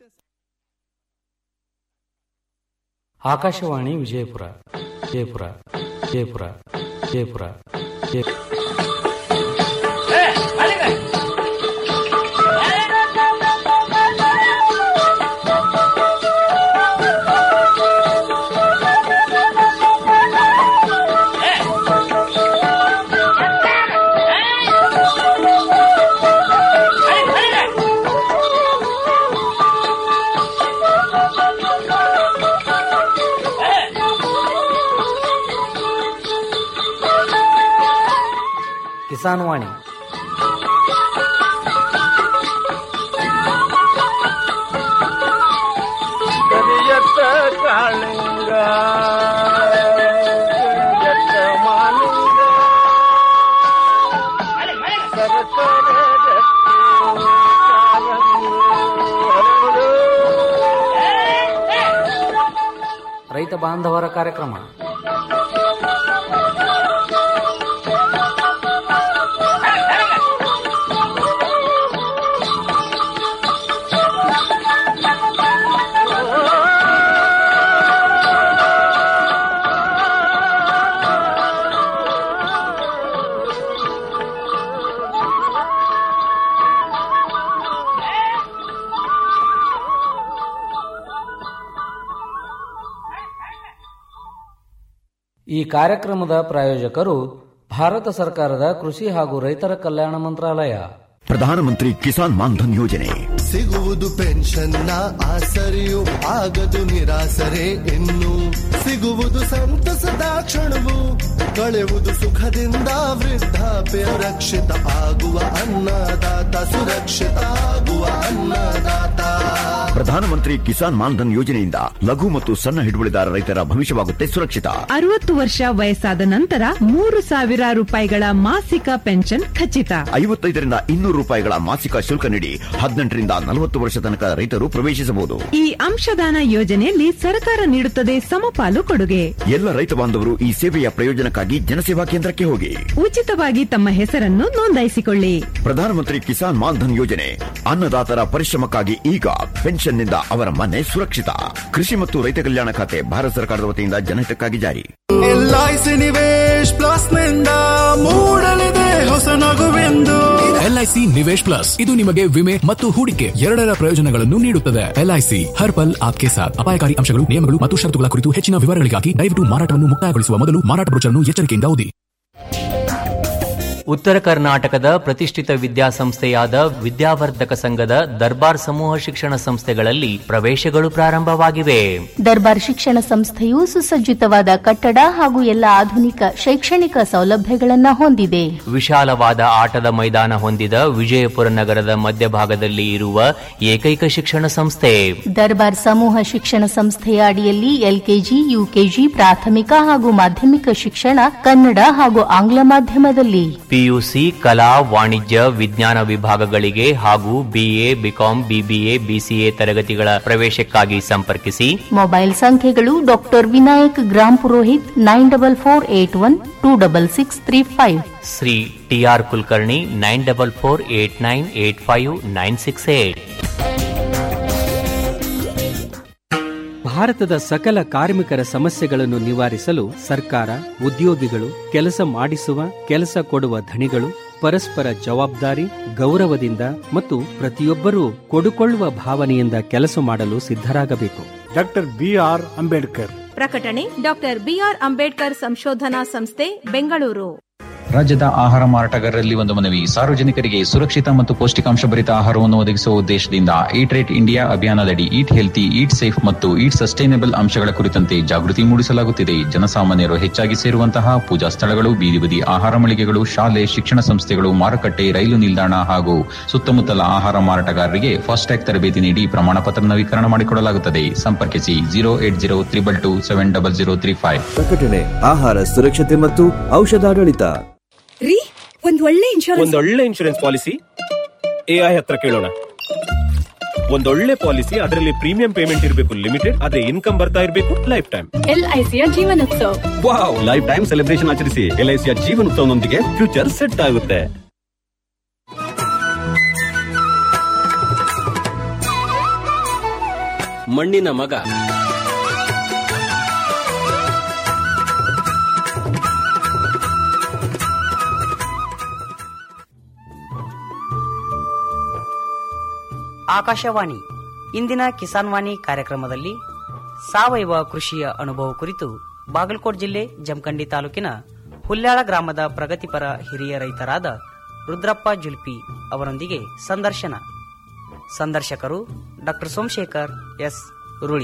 ಆಕಾಶವಾಣಿ ವಿಜಯಪುರ ವಿಜಯಪುರ ವಿಜಯಪುರ ವಿಜಯಪುರ ವಿಜಯ ಕಿಸಾನ್ ವಾಣಿ ಕರಿಯತ್ತ ಕಾಳಿಂಗ ಕರಿಯತ್ತ ಮಾಲಿಂಗ ಸರಸರ ಗಟ್ಟಿ ಕಾಲಂಗಿ ಹರಡು. ರೈತ ಬಾಂಧವರ ಕಾರ್ಯಕ್ರಮ ಈ ಕಾರ್ಯಕ್ರಮದ ಪ್ರಾಯೋಜಕರು ಭಾರತ ಸರ್ಕಾರದ ಕೃಷಿ ಹಾಗೂ ರೈತರ ಕಲ್ಯಾಣ ಮಂತ್ರಾಲಯ ಪ್ರಧಾನಮಂತ್ರಿ ಕಿಸಾನ್ ಮಾನ್ಧನ್ ಯೋಜನೆ ಸಿಗುವುದು ಪೆನ್ಷನ್ನ ಆಸರೆಯು ಆಗದು ನಿರಾಸರೆ ಇನ್ನು ಸಿಗುವುದು ಸಂತಸದ ಕ್ಷಣವು ಕಳೆಯುವುದು ಸುಖದಿಂದ ವೃದ್ಧಾಪ್ಯ ರಕ್ಷಿತ ಆಗುವ ಅನ್ನದಾತ ಸುರಕ್ಷಿತ ಆಗುವ ಅನ್ನದಾತ ಪ್ರಧಾನಮಂತ್ರಿ ಕಿಸಾನ್ ಮಾನ್ಧನ್ ಯೋಜನೆಯಿಂದ ಲಘು ಮತ್ತು ಸಣ್ಣ ಹಿಡುವಳಿದಾರ ರೈತರ ಭವಿಷ್ಯವಾಗುತ್ತೆ ಸುರಕ್ಷಿತ ಅರವತ್ತು ವರ್ಷ ವಯಸ್ಸಾದ ನಂತರ ಮೂರು ಸಾವಿರ ರೂಪಾಯಿಗಳ ಮಾಸಿಕ ಪೆನ್ಷನ್ ಖಚಿತ ಐವತ್ತೈದರಿಂದ ಇನ್ನೂರು ರೂಪಾಯಿಗಳ ಮಾಸಿಕ ಶುಲ್ಕ ನೀಡಿ ಹದಿನೆಂಟರಿಂದ ನಲವತ್ತು ವರ್ಷ ತನಕ ರೈತರು ಪ್ರವೇಶಿಸಬಹುದು ಈ ಅಂಶದಾನ ಯೋಜನೆಯಲ್ಲಿ ಸರ್ಕಾರ ನೀಡುತ್ತದೆ ಸಮಪಾಲು ಕೊಡುಗೆ ಎಲ್ಲ ರೈತ ಬಾಂಧವರು ಈ ಸೇವೆಯ ಪ್ರಯೋಜನಕ್ಕಾಗಿ ಜನಸೇವಾ ಕೇಂದ್ರಕ್ಕೆ ಹೋಗಿ ಉಚಿತವಾಗಿ ತಮ್ಮ ಹೆಸರನ್ನು ನೋಂದಾಯಿಸಿಕೊಳ್ಳಿ ಪ್ರಧಾನಮಂತ್ರಿ ಕಿಸಾನ್ ಮಾನ್ಧನ್ ಯೋಜನೆ ಅನ್ನದಾತರ ಪರಿಶ್ರಮಕ್ಕಾಗಿ ಈಗ ಪೆನ್ಷನ್ನಿಂದ ಅವರ ಮನೆ ಸುರಕ್ಷಿತ ಕೃಷಿ ಮತ್ತು ರೈತ ಕಲ್ಯಾಣ ಖಾತೆ ಭಾರತ ಸರ್ಕಾರದ ವತಿಯಿಂದ ಜನಹಿತಕ್ಕಾಗಿ ಜಾರಿ ಎಲ್ಐಸಿ ನಿವೇಶ್ ಪ್ಲಸ್ ನಿಂದ ಮೂಡಲಿದೆ ಹೊಸ ನಗುವೆಂದು ಎಲ್ಐಸಿ ನಿವೇಶ್ ಪ್ಲಸ್ ಇದು ನಿಮಗೆ ವಿಮೆ ಮತ್ತು ಹೂಡಿಕೆ ಎರಡರ ಪ್ರಯೋಜನಗಳನ್ನು ನೀಡುತ್ತದೆ ಎಲ್ಐಸಿ ಹರ್ ಪಲ್ ಆಪ್ಕೆ ಸಾಥ್ ಅಪಾಯಕಾರಿ ಅಂಶಗಳು ನಿಯಮಗಳು ಮತ್ತು ಷರತ್ತುಗಳ ಕುರಿತು ಹೆಚ್ಚಿನ ವಿವರಗಳಿಗಾಗಿ ದಯವಿಟ್ಟು ಮಾರಾಟವನ್ನು ಮುಕ್ತಾಯಗೊಳಿಸುವ ಮೊದಲು ಮಾರಾಟ ಬ್ರೋಚರ್ನ್ನು ಎಚ್ಚರಿಕೆಯಿಂದ ಓದಿ ಉತ್ತರ ಕರ್ನಾಟಕದ ಪ್ರತಿಷ್ಠಿತ ವಿದ್ಯಾಸಂಸ್ಥೆಯಾದ ವಿದ್ಯಾವರ್ಧಕ ಸಂಘದ ದರ್ಬಾರ್ ಸಮೂಹ ಶಿಕ್ಷಣ ಸಂಸ್ಥೆಗಳಲ್ಲಿ ಪ್ರವೇಶಗಳು ಪ್ರಾರಂಭವಾಗಿವೆ ದರ್ಬಾರ್ ಶಿಕ್ಷಣ ಸಂಸ್ಥೆಯು ಸುಸಜ್ಜಿತವಾದ ಕಟ್ಟಡ ಹಾಗೂ ಎಲ್ಲ ಆಧುನಿಕ ಶೈಕ್ಷಣಿಕ ಸೌಲಭ್ಯಗಳನ್ನು ಹೊಂದಿದೆ ವಿಶಾಲವಾದ ಆಟದ ಮೈದಾನ ಹೊಂದಿದ ವಿಜಯಪುರ ನಗರದ ಮಧ್ಯಭಾಗದಲ್ಲಿ ಇರುವ ಏಕೈಕ ಶಿಕ್ಷಣ ಸಂಸ್ಥೆ ದರ್ಬಾರ್ ಸಮೂಹ ಶಿಕ್ಷಣ ಸಂಸ್ಥೆಯ ಅಡಿಯಲ್ಲಿ ಎಲ್ಕೆಜಿ ಯುಕೆಜಿ ಪ್ರಾಥಮಿಕ ಹಾಗೂ ಮಾಧ್ಯಮಿಕ ಶಿಕ್ಷಣ ಕನ್ನಡ ಹಾಗೂ ಆಂಗ್ಲ ಮಾಧ್ಯಮದಲ್ಲಿ ಪಿಯುಸಿ ಕಲಾ ವಾಣಿಜ್ಯ ವಿಜ್ಞಾನ ವಿಭಾಗಗಳಿಗೆ ಹಾಗೂ ಬಿಎ ಬಿಕಾಂ ಬಿಬಿಎ ಬಿಸಿಎ ತರಗತಿಗಳ ಪ್ರವೇಶಕ್ಕಾಗಿ ಸಂಪರ್ಕಿಸಿ ಮೊಬೈಲ್ ಸಂಖ್ಯೆಗಳು doctor Vinayak Gram Purohit nine double four eight one two double six three five Shri T R Kulkarni nine double four eight nine eight five nine six eight ಭಾರತದ ಸಕಲ ಕಾರ್ಮಿಕರ ಸಮಸ್ಯೆಗಳನ್ನು ನಿವಾರಿಸಲು ಸರ್ಕಾರ ಉದ್ಯೋಗಿಗಳು ಕೆಲಸ ಮಾಡಿಸುವ ಕೆಲಸ ಕೊಡುವ ಧಣಿಗಳು ಪರಸ್ಪರ ಜವಾಬ್ದಾರಿ ಗೌರವದಿಂದ ಮತ್ತು ಪ್ರತಿಯೊಬ್ಬರೂ ಕೊಡುಕೊಳ್ಳುವ ಭಾವನೆಯಿಂದ ಕೆಲಸ ಮಾಡಲು ಸಿದ್ಧರಾಗಬೇಕು ಡಾಕ್ಟರ್ ಬಿ ಆರ್ ಅಂಬೇಡ್ಕರ್ ಪ್ರಕಟಣೆ ಡಾಕ್ಟರ್ ಬಿಆರ್ ಅಂಬೇಡ್ಕರ್ ಸಂಶೋಧನಾ ಸಂಸ್ಥೆ ಬೆಂಗಳೂರು ರಾಜ್ಯದ ಆಹಾರ ಮಾರಾಟಗಾರರಲ್ಲಿ ಒಂದು ಮನವಿ ಸಾರ್ವಜನಿಕರಿಗೆ ಸುರಕ್ಷಿತ ಮತ್ತು ಪೌಷ್ಟಿಕಾಂಶ ಭರಿತ ಆಹಾರವನ್ನು ಒದಗಿಸುವ ಉದ್ದೇಶದಿಂದ ಈಟ್ ರೇಟ್ ಇಂಡಿಯಾ ಅಭಿಯಾನದಡಿ ಈಟ್ ಹೆಲ್ತಿ ಈಟ್ ಸೇಫ್ ಮತ್ತು ಈಟ್ ಸಸ್ಟೈನಬಲ್ ಅಂಶಗಳ ಕುರಿತಂತೆ ಜಾಗೃತಿ ಮೂಡಿಸಲಾಗುತ್ತಿದೆ ಜನಸಾಮಾನ್ಯರು ಹೆಚ್ಚಾಗಿ ಸೇರುವಂತಹ ಪೂಜಾ ಸ್ಥಳಗಳು ಬೀದಿ ಬದಿ ಆಹಾರ ಮಳಿಗೆಗಳು ಶಾಲೆ ಶಿಕ್ಷಣ ಸಂಸ್ಥೆಗಳು ಮಾರುಕಟ್ಟೆ ರೈಲು ನಿಲ್ದಾಣ ಹಾಗೂ ಸುತ್ತಮುತ್ತಲ ಆಹಾರ ಮಾರಾಟಗಾರರಿಗೆ ಫಾಸ್ಟ್ಯಾಗ್ ತರಬೇತಿ ನೀಡಿ ಪ್ರಮಾಣ ಪತ್ರ ನವೀಕರಣ ಮಾಡಿಕೊಡಲಾಗುತ್ತದೆ ಸಂಪರ್ಕಿಸಿ zero eight zero triple two seven double zero three five ಪ್ರಕಟಣೆ ಆಹಾರ ಸುರಕ್ಷತೆ ಮತ್ತು ಔಷಧಾಡಳಿತ ರೀ ಒಂದ್ ಒಳ್ಳೆ ಇನ್ಶೂರೆನ್ಸ್ ಒಂದೊಳ್ಳೆ ಇನ್ಶೂರೆನ್ಸ್ ಪಾಲಿಸಿ ಎಐ ಹತ್ರ ಕೇಳೋಣ ಒಂದೊಳ್ಳೆ ಪಾಲಿಸಿ ಅದರಲ್ಲಿ ಪ್ರೀಮಿಯಂ ಪೇಮೆಂಟ್ ಇರಬೇಕು ಲಿಮಿಟೆಡ್ ಅದೇ ಇನ್ಕಮ್ ಬರ್ತಾ ಇರಬೇಕು ಲೈಫ್ ಟೈಮ್ ಎಲ್ಐಸಿಯ Jeevanotsav wow life time celebration ಆಚರಿಸಿ ಎಲ್ಐಸಿಯ ಜೀವನೋತ್ಸವನೊಂದಿಗೆ ಫ್ಯೂಚರ್ ಸೆಟ್ ಆಗುತ್ತೆ ಮಣ್ಣಿನ ಮಗ ಆಕಾಶವಾಣಿ ಇಂದಿನ ಕಿಸಾನ್ ವಾಣಿ ಕಾರ್ಯಕ್ರಮದಲ್ಲಿ ಸಾವಯವ ಕೃಷಿಯ ಅನುಭವ ಕುರಿತು ಬಾಗಲಕೋಟ್ ಜಿಲ್ಲೆ ಜಮಖಂಡಿ ತಾಲೂಕಿನ ಹುಲ್ಯಾಳ ಗ್ರಾಮದ ಪ್ರಗತಿಪರ ಹಿರಿಯ ರೈತರಾದ ರುದ್ರಪ್ಪ ಜುಲ್ಪಿ ಅವರೊಂದಿಗೆ ಸಂದರ್ಶನ ಸಂದರ್ಶಕರು ಡಾಕ್ಟರ್ ಸೋಮಶೇಖರ್ ಎಸ್ ರುಳಿ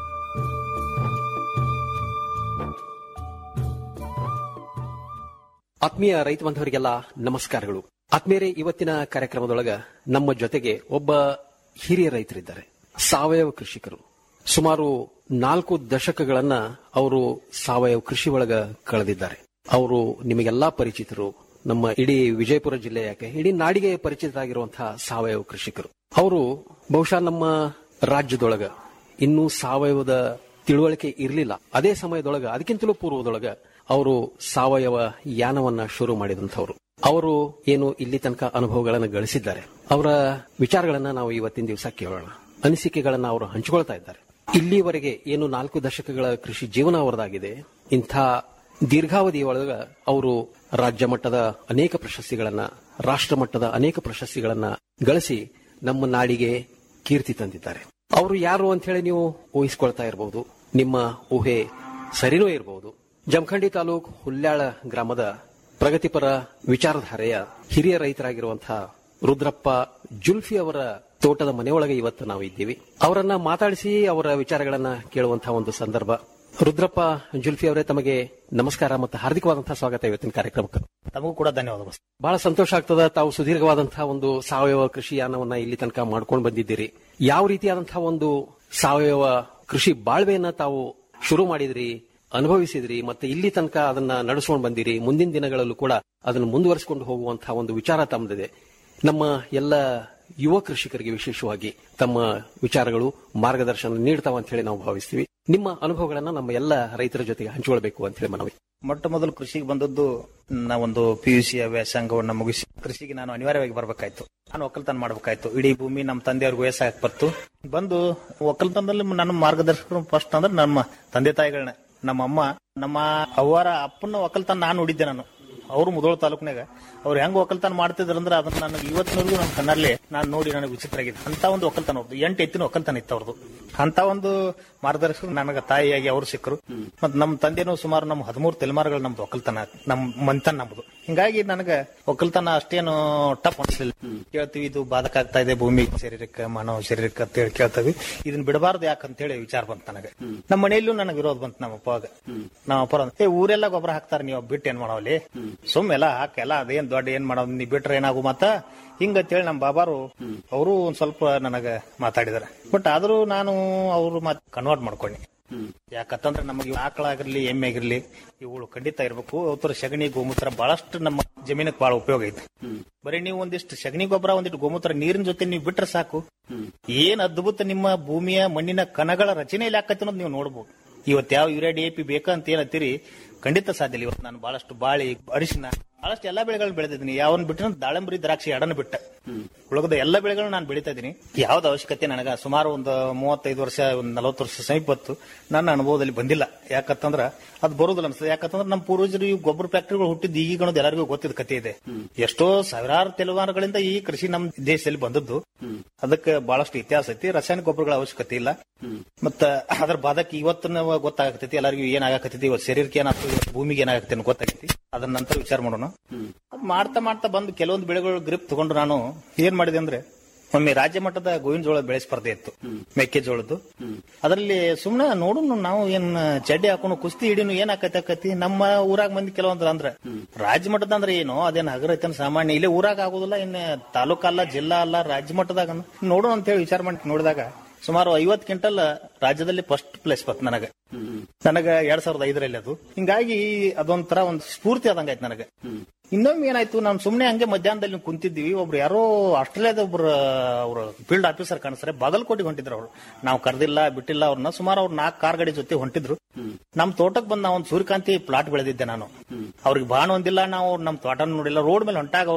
ಆತ್ಮೀಯ ರೈತ ಬಾಂಧವರಿಗೆಲ್ಲ ನಮಸ್ಕಾರಗಳು ಆತ್ಮೀಯರೇ ಇವತ್ತಿನ ಕಾರ್ಯಕ್ರಮದೊಳಗ ನಮ್ಮ ಜೊತೆಗೆ ಒಬ್ಬ ಹಿರಿಯ ರೈತರಿದ್ದಾರೆ ಸಾವಯವ ಕೃಷಿಕರು ಸುಮಾರು ನಾಲ್ಕು ದಶಕಗಳನ್ನ ಅವರು ಸಾವಯವ ಕೃಷಿ ಒಳಗ ಕಳೆದಿದ್ದಾರೆ ಅವರು ನಿಮಗೆಲ್ಲಾ ಪರಿಚಿತರು ನಮ್ಮ ಇಡೀ ವಿಜಯಪುರ ಜಿಲ್ಲೆ ಯಾಕೆ ಇಡೀ ನಾಡಿಗೆ ಪರಿಚಿತರಾಗಿರುವಂತಹ ಸಾವಯವ ಕೃಷಿಕರು ಅವರು ಬಹುಶಃ ನಮ್ಮ ರಾಜ್ಯದೊಳಗ ಇನ್ನೂ ಸಾವಯವದ ತಿಳುವಳಿಕೆ ಇರಲಿಲ್ಲ ಅದೇ ಸಮಯದೊಳಗ ಅದಕ್ಕಿಂತಲೂ ಪೂರ್ವದೊಳಗ ಅವರು ಸಾವಯವ ಯಾನವನ್ನ ಶುರು ಮಾಡಿದಂಥವ್ರು ಅವರು ಏನು ಇಲ್ಲಿ ತನಕ ಅನುಭವಗಳನ್ನು ಗಳಿಸಿದ್ದಾರೆ ಅವರ ವಿಚಾರಗಳನ್ನ ನಾವು ಇವತ್ತಿನ ದಿವಸ ಕೇಳೋಣ ಅನಿಸಿಕೆಗಳನ್ನ ಅವರು ಹಂಚಿಕೊಳ್ತಾ ಇದ್ದಾರೆ ಇಲ್ಲಿವರೆಗೆ ಏನು ನಾಲ್ಕು ದಶಕಗಳ ಕೃಷಿ ಜೀವನ ಅವರದಾಗಿದೆ ಇಂಥ ದೀರ್ಘಾವಧಿಯೊಳಗ ಅವರು ರಾಜ್ಯ ಮಟ್ಟದ ಅನೇಕ ಪ್ರಶಸ್ತಿಗಳನ್ನ ರಾಷ್ಟ್ರ ಮಟ್ಟದ ಅನೇಕ ಪ್ರಶಸ್ತಿಗಳನ್ನ ಗಳಿಸಿ ನಮ್ಮ ನಾಡಿಗೆ ಕೀರ್ತಿ ತಂದಿದ್ದಾರೆ ಅವರು ಯಾರು ಅಂತ ಹೇಳಿ ನೀವು ಊಹಿಸ್ಕೊಳ್ತಾ ಇರಬಹುದು ನಿಮ್ಮ ಊಹೆ ಸರಿನೂ ಇರಬಹುದು ಜಮಖಂಡಿ ತಾಲೂಕ್ ಹುಲ್ಯಾಳ ಗ್ರಾಮದ ಪ್ರಗತಿಪರ ವಿಚಾರಧಾರೆಯ ಹಿರಿಯ ರೈತರಾಗಿರುವಂತಹ ರುದ್ರಪ್ಪ ಜುಲ್ಫಿ ಅವರ ತೋಟದ ಮನೆಯೊಳಗೆ ಇವತ್ತು ನಾವು ಇದ್ದೀವಿ ಅವರನ್ನ ಮಾತಾಡಿಸಿ ಅವರ ವಿಚಾರಗಳನ್ನ ಕೇಳುವಂತಹ ಒಂದು ಸಂದರ್ಭ ರುದ್ರಪ್ಪ ಜುಲ್ಫಿ ಅವರೇ ತಮಗೆ ನಮಸ್ಕಾರ ಮತ್ತು ಹಾರ್ದಿಕವಾದಂತಹ ಸ್ವಾಗತ ಇವತ್ತಿನ ಕಾರ್ಯಕ್ರಮಕ್ಕೆ ತಮಗೂ ಕೂಡ ಧನ್ಯವಾದ ಬಹಳ ಸಂತೋಷ ಆಗ್ತದ ತಾವು ಸುದೀರ್ಘವಾದಂತಹ ಒಂದು ಸಾವಯವ ಕೃಷಿ ಯಾನವನ್ನ ಇಲ್ಲಿ ತನಕ ಮಾಡ್ಕೊಂಡು ಬಂದಿದ್ದೀರಿ ಯಾವ ರೀತಿಯಾದಂತಹ ಒಂದು ಸಾವಯವ ಕೃಷಿ ಬಾಳ್ವೆಯನ್ನ ತಾವು ಶುರು ಮಾಡಿದ್ರಿ ಅನುಭವಿಸಿದ್ರಿ ಮತ್ತೆ ಇಲ್ಲಿ ತನಕ ಅದನ್ನ ನಡೆಸ್ಕೊಂಡು ಬಂದಿರಿ ಮುಂದಿನ ದಿನಗಳಲ್ಲೂ ಕೂಡ ಅದನ್ನು ಮುಂದುವರಿಸಿಕೊಂಡು ಹೋಗುವಂತಹ ಒಂದು ವಿಚಾರ ತಮ್ಮದಿದೆ ನಮ್ಮ ಎಲ್ಲ ಯುವ ಕೃಷಿಕರಿಗೆ ವಿಶೇಷವಾಗಿ ತಮ್ಮ ವಿಚಾರಗಳು ಮಾರ್ಗದರ್ಶನ ನೀಡ್ತಾವ ಅಂತ ಹೇಳಿ ನಾವು ಭಾವಿಸ್ತೀವಿ ನಿಮ್ಮ ಅನುಭವಗಳನ್ನ ನಮ್ಮ ಎಲ್ಲ ರೈತರ ಜೊತೆಗೆ ಹಂಚಿಕೊಳ್ಬೇಕು ಅಂತ ಹೇಳಿ ಮನವಿ ಮೊಟ್ಟ ಮೊದಲು ಕೃಷಿಗೆ ಬಂದದ್ದು ನಾ ಒಂದು ಪಿಯುಸಿಯ ವ್ಯಾಸಂಗವನ್ನ ಮುಗಿಸಿ ಕೃಷಿಗೆ ನಾನು ಅನಿವಾರ್ಯವಾಗಿ ಬರ್ಬೇಕಾಯ್ತು ನಾನು ಒಕ್ಕಲ್ತನ ಮಾಡ್ಬೇಕಾಯ್ತು ಇಡೀ ಭೂಮಿ ನಮ್ಮ ತಂದೆಯವ್ರಿಗೆ ವಯಸ್ಸಾಗಕ್ ಬರ್ತು ಬಂದು ಒಕ್ಕಲ್ತನದಲ್ಲಿ ನನ್ನ ಮಾರ್ಗದರ್ಶಕರು ಫಸ್ಟ್ ಅಂದ್ರೆ ನಮ್ಮ ತಂದೆ ತಾಯಿಗಳನ್ನ ನಮ್ಮ ಅಮ್ಮ ನಮ್ಮ ಅವರ ಅಪ್ಪನ ಒಕ್ಕಲ್ತನ ನಾನು ನೋಡಿದ್ದೆ ನಾನು ಅವರು ಮುದೋಳ ತಾಲೂಕಿನಾಗ ಅವ್ರು ಹೆಂಗ್ ಒಕ್ಕಲ್ತನ ಮಾಡ್ತಿದ್ರು ಅಂದ್ರೆ ಅದನ್ನ ನನಗೆ ಇವತ್ತಿನವರೆಗೂ ನನ್ನ ಕಣ್ಣಲ್ಲಿ ನಾನು ನೋಡಿ ನನಗೆ ವಿಚಿತ್ರ ಆಗಿದೆ ಅಂತ ಒಂದು ಒಕ್ಕಲ್ತನ ಅವ್ರದ್ದು ಎಂಟು ಎತ್ತಿನ ಒಕ್ಕಲ್ತನ ಇತ್ತು ಅವ್ರದ್ದು ಅಂತ ಒಂದು ಮಾರ್ಗದರ್ಶಕರು ನನಗೆ ತಾಯಿಯಾಗಿ ಅವರು ಸಿಕ್ಕರು ಮತ್ ನಮ್ಮ ತಂದೆನೂ ಸುಮಾರು ನಮ್ಮ ಹದಿಮೂರು ತಲೆಮಾರುಗಳು ನಮ್ದು ಒಕ್ಕಲ್ತನ ನಮ್ ಮಂತನ್ ನಮ್ದು ಹಿಂಗಾಗಿ ನನಗೆ ಒಕ್ಕಲ್ತನ ಅಷ್ಟೇನು ಟಫ್ ಅನ್ಸಲಿಲ್ಲ ಕೇಳ್ತೀವಿ ಇದು ಬಾಧಕ ಆಗ್ತಾ ಇದೆ ಭೂಮಿ ಶರೀರಕ್ಕೆ ಮಾನವ ಶರೀರಕ್ಕೆ ಅಂತ ಹೇಳಿ ಕೇಳ್ತೀವಿ ಇದನ್ನ ಬಿಡಬಾರ್ದು ಯಾಕಂತ ಹೇಳಿ ವಿಚಾರ ಬಂತು ನನಗೆ ನಮ್ಮ ಮನೆಯಲ್ಲೂ ನನಗೆ ವಿರೋಧ ಬಂತು ನಮ್ಮ ಅಪ್ಪವಾಗ ನಮ್ಮ ಅಪ್ಪ ಅಂದ್ರು, ಏ ಊರೆಲ್ಲ ಗೊಬ್ಬರ ಹಾಕ್ತಾರ ನೀವು ಬಿಟ್ಟು ಏನ್ ಮಾಡವಲ್ಲಿ ಸುಮ್ ಎಲ್ಲ ಹಾಕೆಲ್ಲ ಅದೇನ್ ದೊಡ್ಡ ಏನ್ ಮಾಡೋದು ನೀ ಬಿಟ್ರೆ ಏನಾಗು ಮತ್ತ ಹಿಂಗಂತೇಳಿ ನಮ್ಮ ಬಾಬಾರು ಅವರು ಒಂದ್ ಸ್ವಲ್ಪ ನನಗ ಮಾತಾಡಿದಾರೆ ಬಟ್ ಆದ್ರೂ ನಾನು ಅವ್ರು ಮಾತ್ ಕನ್ವರ್ಟ್ ಮಾಡ್ಕೊಂಡಿ ಯಾಕಂತಂದ್ರೆ ನಮಗೆ ಆಕಳ ಆಗಿರ್ಲಿ ಎಮ್ಮೆ ಆಗಿರ್ಲಿ ಇವುಗಳು ಖಂಡಿತ ಇರ್ಬೇಕು ಅವತರ ಸಗಣಿ ಗೋಮೂತ್ರ ಬಹಳಷ್ಟು ನಮ್ಮ ಜಮೀನಕ್ಕೆ ಬಹಳ ಉಪಯೋಗ ಐತೆ ಬರೀ ನೀವು ಒಂದಿಷ್ಟು ಸಗಣಿ ಗೊಬ್ಬರ ಒಂದಿಷ್ಟು ಗೋಮೂತ್ರ ನೀರಿನ ಜೊತೆ ನೀವು ಬಿಟ್ರೆ ಸಾಕು ಏನ್ ಅದ್ಭುತ ನಿಮ್ಮ ಭೂಮಿಯ ಮಣ್ಣಿನ ಕಣಗಳ ರಚನೆಯಲ್ಲಿ ಆಕತಿ ಅನ್ನೋದು ನೀವು ನೋಡ್ಬೋದು ಇವತ್ತು ಯಾವ ಯೂರಿಯಾ ಡಿ ಎ ಪಿ ಬೇಕಂತ ಏನತ್ತೀರಿ ಖಂಡಿತ ಸಾಧ್ಯ ಇಲ್ಲ ಇವತ್ತು ನಾನು ಬಹಳಷ್ಟು ಬಾಳಿ ಅರಿಶಿನ ಬಹಳಷ್ಟು ಎಲ್ಲಾ ಬೆಳೆಗಳನ್ನ ಬೆಳೆದಿದ್ದೀನಿ ಯಾವನ್ ಬಿಟ್ಟರೆ ದಾಳಂಬರಿ ದ್ರಾಕ್ಷಿ ಎಡನ ಬಿಟ್ಟ ಉಳಗದ ಎಲ್ಲ ಬೆಳೆಗಳನ್ನ ನಾನು ಬೆಳಿತಾ ಇದ್ದೀನಿ ಯಾವ್ದು ಅವಶ್ಯಕತೆ ನನಗ ಸುಮಾರು ಒಂದು ಮೂವತ್ತೈದು ವರ್ಷ ಒಂದು ನಲವತ್ತು ವರ್ಷ ಸಮೀಪತ್ತು ನನ್ನ ಅನುಭವದಲ್ಲಿ ಬಂದಿಲ್ಲ ಯಾಕಂತಂದ್ರ ಅದು ಬರೋದಿಲ್ಲ ಅನ್ಸ್ತದೆ ಯಾಕಂತಂದ್ರೆ ನಮ್ಮ ಪೂರ್ವಜರು ಈ ಗೊಬ್ಬರ ಫ್ಯಾಕ್ಟರಿಗಳು ಹುಟ್ಟಿದ್ದು ಈಗೀಗ ಅನ್ನೋದು ಎಲ್ಲರಿಗೂ ಗೊತ್ತಿದ್ದ ಕಥೆ ಇದೆ ಎಷ್ಟೋ ಸಾವಿರಾರು ತಲೆಮಾರುಗಳಿಂದ ಈ ಕೃಷಿ ನಮ್ಮ ದೇಶದಲ್ಲಿ ಬಂದದ್ದು ಅದಕ್ಕೆ ಬಹಳಷ್ಟು ಇತಿಹಾಸ ಐತಿ ರಾಸಾಯನಿಕ ಗೊಬ್ಬರಗಳ ಅವಶ್ಯಕತೆ ಇಲ್ಲ ಮತ್ತ ಅದ್ರ ಬಾಧಕ್ಕೆ ಇವತ್ತಿನ ಗೊತ್ತಾಗತೈತಿ ಎಲ್ಲರಿಗೂ ಏನಾಗಕತ್ತೈತಿ ಇವತ್ತು ಶರೀರಕ್ಕೆ ಏನಾಗ್ತದೆ ಇವತ್ತು ಭೂಮಿಗೆ ಏನಾಗತ್ತೆ ಅಂತ ಗೊತ್ತಾಗೈತಿ ಅದನ್ನ ನಂತರ ವಿಚಾರ ಮಾಡೋಣ ಅದ್ ಮಾಡ್ತಾ ಮಾಡ್ತಾ ಬಂದು ಕೆಲವೊಂದು ಬೆಳೆಗಳು ಗ್ರಿಪ್ ತಗೊಂಡು ನಾನು ಏನ್ ಮಾಡಿದೆ ಅಂದ್ರೆ ಒಮ್ಮೆ ರಾಜ್ಯ ಮಟ್ಟದ ಗೋವಿನ ಜೋಳ ಬೆಳೆ ಸ್ಪರ್ಧೆ ಇತ್ತು ಮೆಕ್ಕೆಜೋಳದ್ದು ಅದರಲ್ಲಿ ಸುಮ್ನೆ ನೋಡುನು ನಾವು ಏನ್ ಚಡ್ಡಿ ಹಾಕೊಂಡು ಕುಸ್ತಿ ಹಿಡಿನು ಏನ್ ಆಕತಿ ಆಕತಿ ನಮ್ಮ ಊರಾಗ ಮಂದಿ ಕೆಲವೊಂದ್ರ ಅಂದ್ರ ರಾಜ್ಯ ಮಟ್ಟದ ಅಂದ್ರೆ ಏನು ಅದೇನ್ ಹಗರ ಐತನ್ ಸಾಮಾನ್ಯ ಇಲ್ಲೇ ಊರಾಗ ಆಗುದಿಲ್ಲ ಇನ್ ತಾಲೂಕ ಅಲ್ಲ ಜಿಲ್ಲಾ ಅಲ್ಲ ರಾಜ್ಯ ಮಟ್ಟದಾಗ ನೋಡೋಣ ಅಂತ ಹೇಳಿ ವಿಚಾರ ಮಾಡಿ ನೋಡಿದಾಗ ಸುಮಾರು ಐವತ್ ಕ್ವಿಂಟಲ್ ರಾಜ್ಯದಲ್ಲಿ ಫಸ್ಟ್ ಪ್ಲೇಸ್ ಬತ್ ನನಗ ನನಗ ಎರಡ್ ಸಾವಿರದ ಐದರಲ್ಲಿ ಅದು ಹಿಂಗಾಗಿ ಅದೊಂಥರ ಒಂದು ಸ್ಫೂರ್ತಿ ಆದಂಗಾಯ್ತು ನನಗೆ ಇನ್ನೊಮ್ಮೆ ಏನಾಯ್ತು ನಾನು ಸುಮ್ನೆ ಹಂಗೆ ಮಧ್ಯಾಹ್ನದಲ್ಲಿ ಕುಂತಿದ್ದೀವಿ ಒಬ್ರು ಯಾರೋ ಆಸ್ಟ್ರೇಲಿಯಾದ ಒಬ್ರು ಅವರು ಫೀಲ್ಡ್ ಆಫೀಸರ್ ಕಾಣಿಸ್ತಾರೆ ಬಾಗಲಕೋಟೆಗೆ ಹೊಂಟಿದ್ರು ಅವರು ನಾವು ಕರೆದಿಲ್ಲ ಬಿಟ್ಟಿಲ್ಲ ಅವ್ರನ್ನ ಸುಮಾರು ಅವ್ರು ನಾಲ್ಕು ಕಾರ್ ಗಾಡಿ ಜೊತೆ ಹೊಂಟಿದ್ರು ನಮ್ ತೋಟಕ್ಕೆ ಬಂದ್ ನಾವು ಒಂದು ಸೂರ್ಯಕಾಂತಿ ಪ್ಲಾಟ್ ಬೆಳೆದಿದ್ದೆ ನಾನು ಅವ್ರಿಗೆ ಬಾಣ ಒಂದಿಲ್ಲ ನಾವು ನಮ್ ತೋಟ ನೋಡಿಲ್ಲ ರೋಡ್ ಮೇಲೆ ಹೊಂಟಾಗ ಅವರು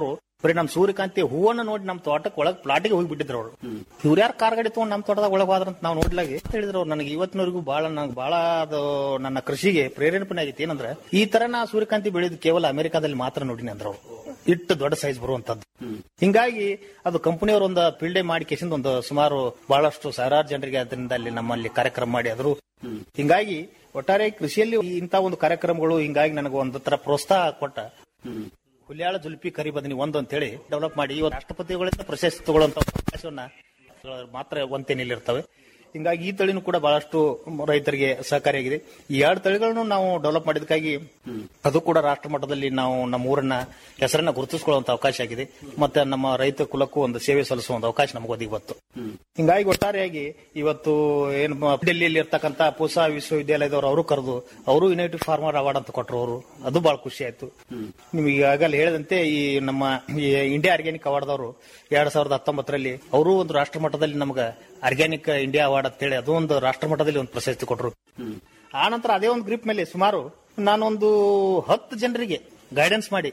ಬರೀ ನಮ್ ಸೂರ್ಯಕಾಂತಿ ಹೂವನ್ನ ನೋಡಿ ನಮ್ ತೋಟಕ್ಕೆ ಒಳಗ್ ಪ್ಲಾಟಿಗೆ ಹೋಗಿ ಬಿಟ್ಟಿದ್ರು ಅವರು ಇವ್ರು ಯಾರು ಕಾರ್ ಗಾಡಿ ತಗೊಂಡ್ ನಮ್ ತೋಟದಾಗ ಒಳಗ್ ಹೋದ್ರಂತ ನಾವು ನೋಡ್ಲಾಗಿ ಹೇಳಿದ್ರು ಅವ್ರು ನನಗೆ ಇವತ್ತಿನವರೆಗೂ ಬಹಳ ನಂಗೆ ಬಹಳ ಅದು ನನ್ನ ಕೃಷಿಗೆ ಪ್ರೇರೇಪಣೆ ಆಗೈತಿ ಏನಂದ್ರೆ ಈ ತರ ನಾ ಸೂರ್ಯಕಾಂತಿ ಬೆಳೆದು ಕೇವಲ ಅಮೆರಿಕಾದಲ್ಲಿ ಮಾತ್ರ ನೋಡಿನಿ ಅಂದ್ರೆ ಅವ್ರು ಇಟ್ಟು ದೊಡ್ಡ ಸೈಜ್ ಬರುವಂತದ್ದು ಹಿಂಗಾಗಿ ಅದು ಕಂಪನಿಯವರು ಒಂದು ಫೀಲ್ಡ್ ಮಾಡಿ ಕೇಸಿಂದ ಒಂದು ಸುಮಾರು ಬಹಳಷ್ಟು ಸಾವಿರಾರು ಜನರಿಗೆ ಅದರಿಂದ ಅಲ್ಲಿ ನಮ್ಮಲ್ಲಿ ಕಾರ್ಯಕ್ರಮ ಮಾಡಿ ಆದ್ರು ಹಿಂಗಾಗಿ ಒಟ್ಟಾರೆ ಕೃಷಿಯಲ್ಲಿ ಇಂತ ಒಂದು ಕಾರ್ಯಕ್ರಮಗಳು ಹಿಂಗಾಗಿ ನನಗೆ ಒಂದು ತರ ಪ್ರೋತ್ಸಾಹ ಕೊಟ್ಟ ಹುಲ್ಯಾಳ ಜುಲ್ಪಿ ಕರಿ ಬದನಿ ಒಂದು ಅಂತ ಹೇಳಿ ಡೆವಲಪ್ ಮಾಡಿ ಇವತ್ತು ರಾಷ್ಟ್ರಪತಿಗಳಿಂದ ಪ್ರಶಸ್ತಿ ತಗೊಳ್ಳುವಂತ ಅವಕಾಶವನ್ನ ಮಾತ್ರ ಒಂತೇನಿಲ್ಲಿರ್ತವೆ ಹಿಂಗಾಗಿ ಈ ತಳಿನೂ ಕೂಡ ಬಹಳಷ್ಟು ರೈತರಿಗೆ ಸಹಕಾರಿಯಾಗಿದೆ ಈ ಎರಡು ತಳಿಗಳನ್ನು ನಾವು ಡೆವಲಪ್ ಮಾಡಿದಕ್ಕಾಗಿ ಅದು ಕೂಡ ರಾಷ್ಟ್ರ ಮಟ್ಟದಲ್ಲಿ ನಾವು ನಮ್ಮ ಊರನ್ನ ಹೆಸರನ್ನ ಗುರುತಿಸಿಕೊಳ್ಳುವಂತ ಅವಕಾಶ ಆಗಿದೆ ಮತ್ತೆ ನಮ್ಮ ರೈತ ಕುಲಕ್ಕೂ ಒಂದು ಸೇವೆ ಸಲ್ಲಿಸುವ ಒಂದು ಅವಕಾಶ ನಮಗೆ ಒದಗಿ ಬಂತು ಹಿಂಗಾಗಿ ಒಟ್ಟಾರೆಯಾಗಿ ಇವತ್ತು ಏನು ಮ- ಡೆಲ್ಲಿಯಲ್ಲಿ ಇರ್ತಕ್ಕಂತ ಪೂಸಾ ವಿಶ್ವವಿದ್ಯಾಲಯದವರು ಅವರು ಕರೆದು ಅವರು ಯುನೈಟೆಡ್ ಫಾರ್ಮರ್ ಅವಾರ್ಡ್ ಅಂತ ಕೊಟ್ಟರು ಅವರು ಅದು ಬಹಳ ಖುಷಿ ಆಯ್ತು ನಿಮಗೆ ಈಗಾಗಲೇ ಹೇಳಿದಂತೆ ಈ ನಮ್ಮ ಈ ಇಂಡಿಯಾ ಆರ್ಗ್ಯಾನಿಕ್ ಅವಾರ್ಡ್ದವರು ಎರಡ್ ಸಾವಿರದ ಹತ್ತೊಂಬತ್ತರಲ್ಲಿ ಅವರು ಒಂದು ರಾಷ್ಟ್ರ ಮಟ್ಟದಲ್ಲಿ ನಮ್ಗೆ ಆರ್ಗ್ಯಾನಿಕ್ ಇಂಡಿಯಾ ಅವಾರ್ಡ್ ಅಂತ ಹೇಳಿ ಅದು ಒಂದು ರಾಷ್ಟ್ರ ಮಟ್ಟದಲ್ಲಿ ಒಂದು ಪ್ರಶಸ್ತಿ ಕೊಟ್ಟರು ಆ ನಂತರ ಅದೇ ಒಂದು ಗ್ರಿಪ್ ಮೇಲೆ ಸುಮಾರು ನಾನೊಂದು ಹತ್ತು ಜನರಿಗೆ ಗೈಡೆನ್ಸ್ ಮಾಡಿ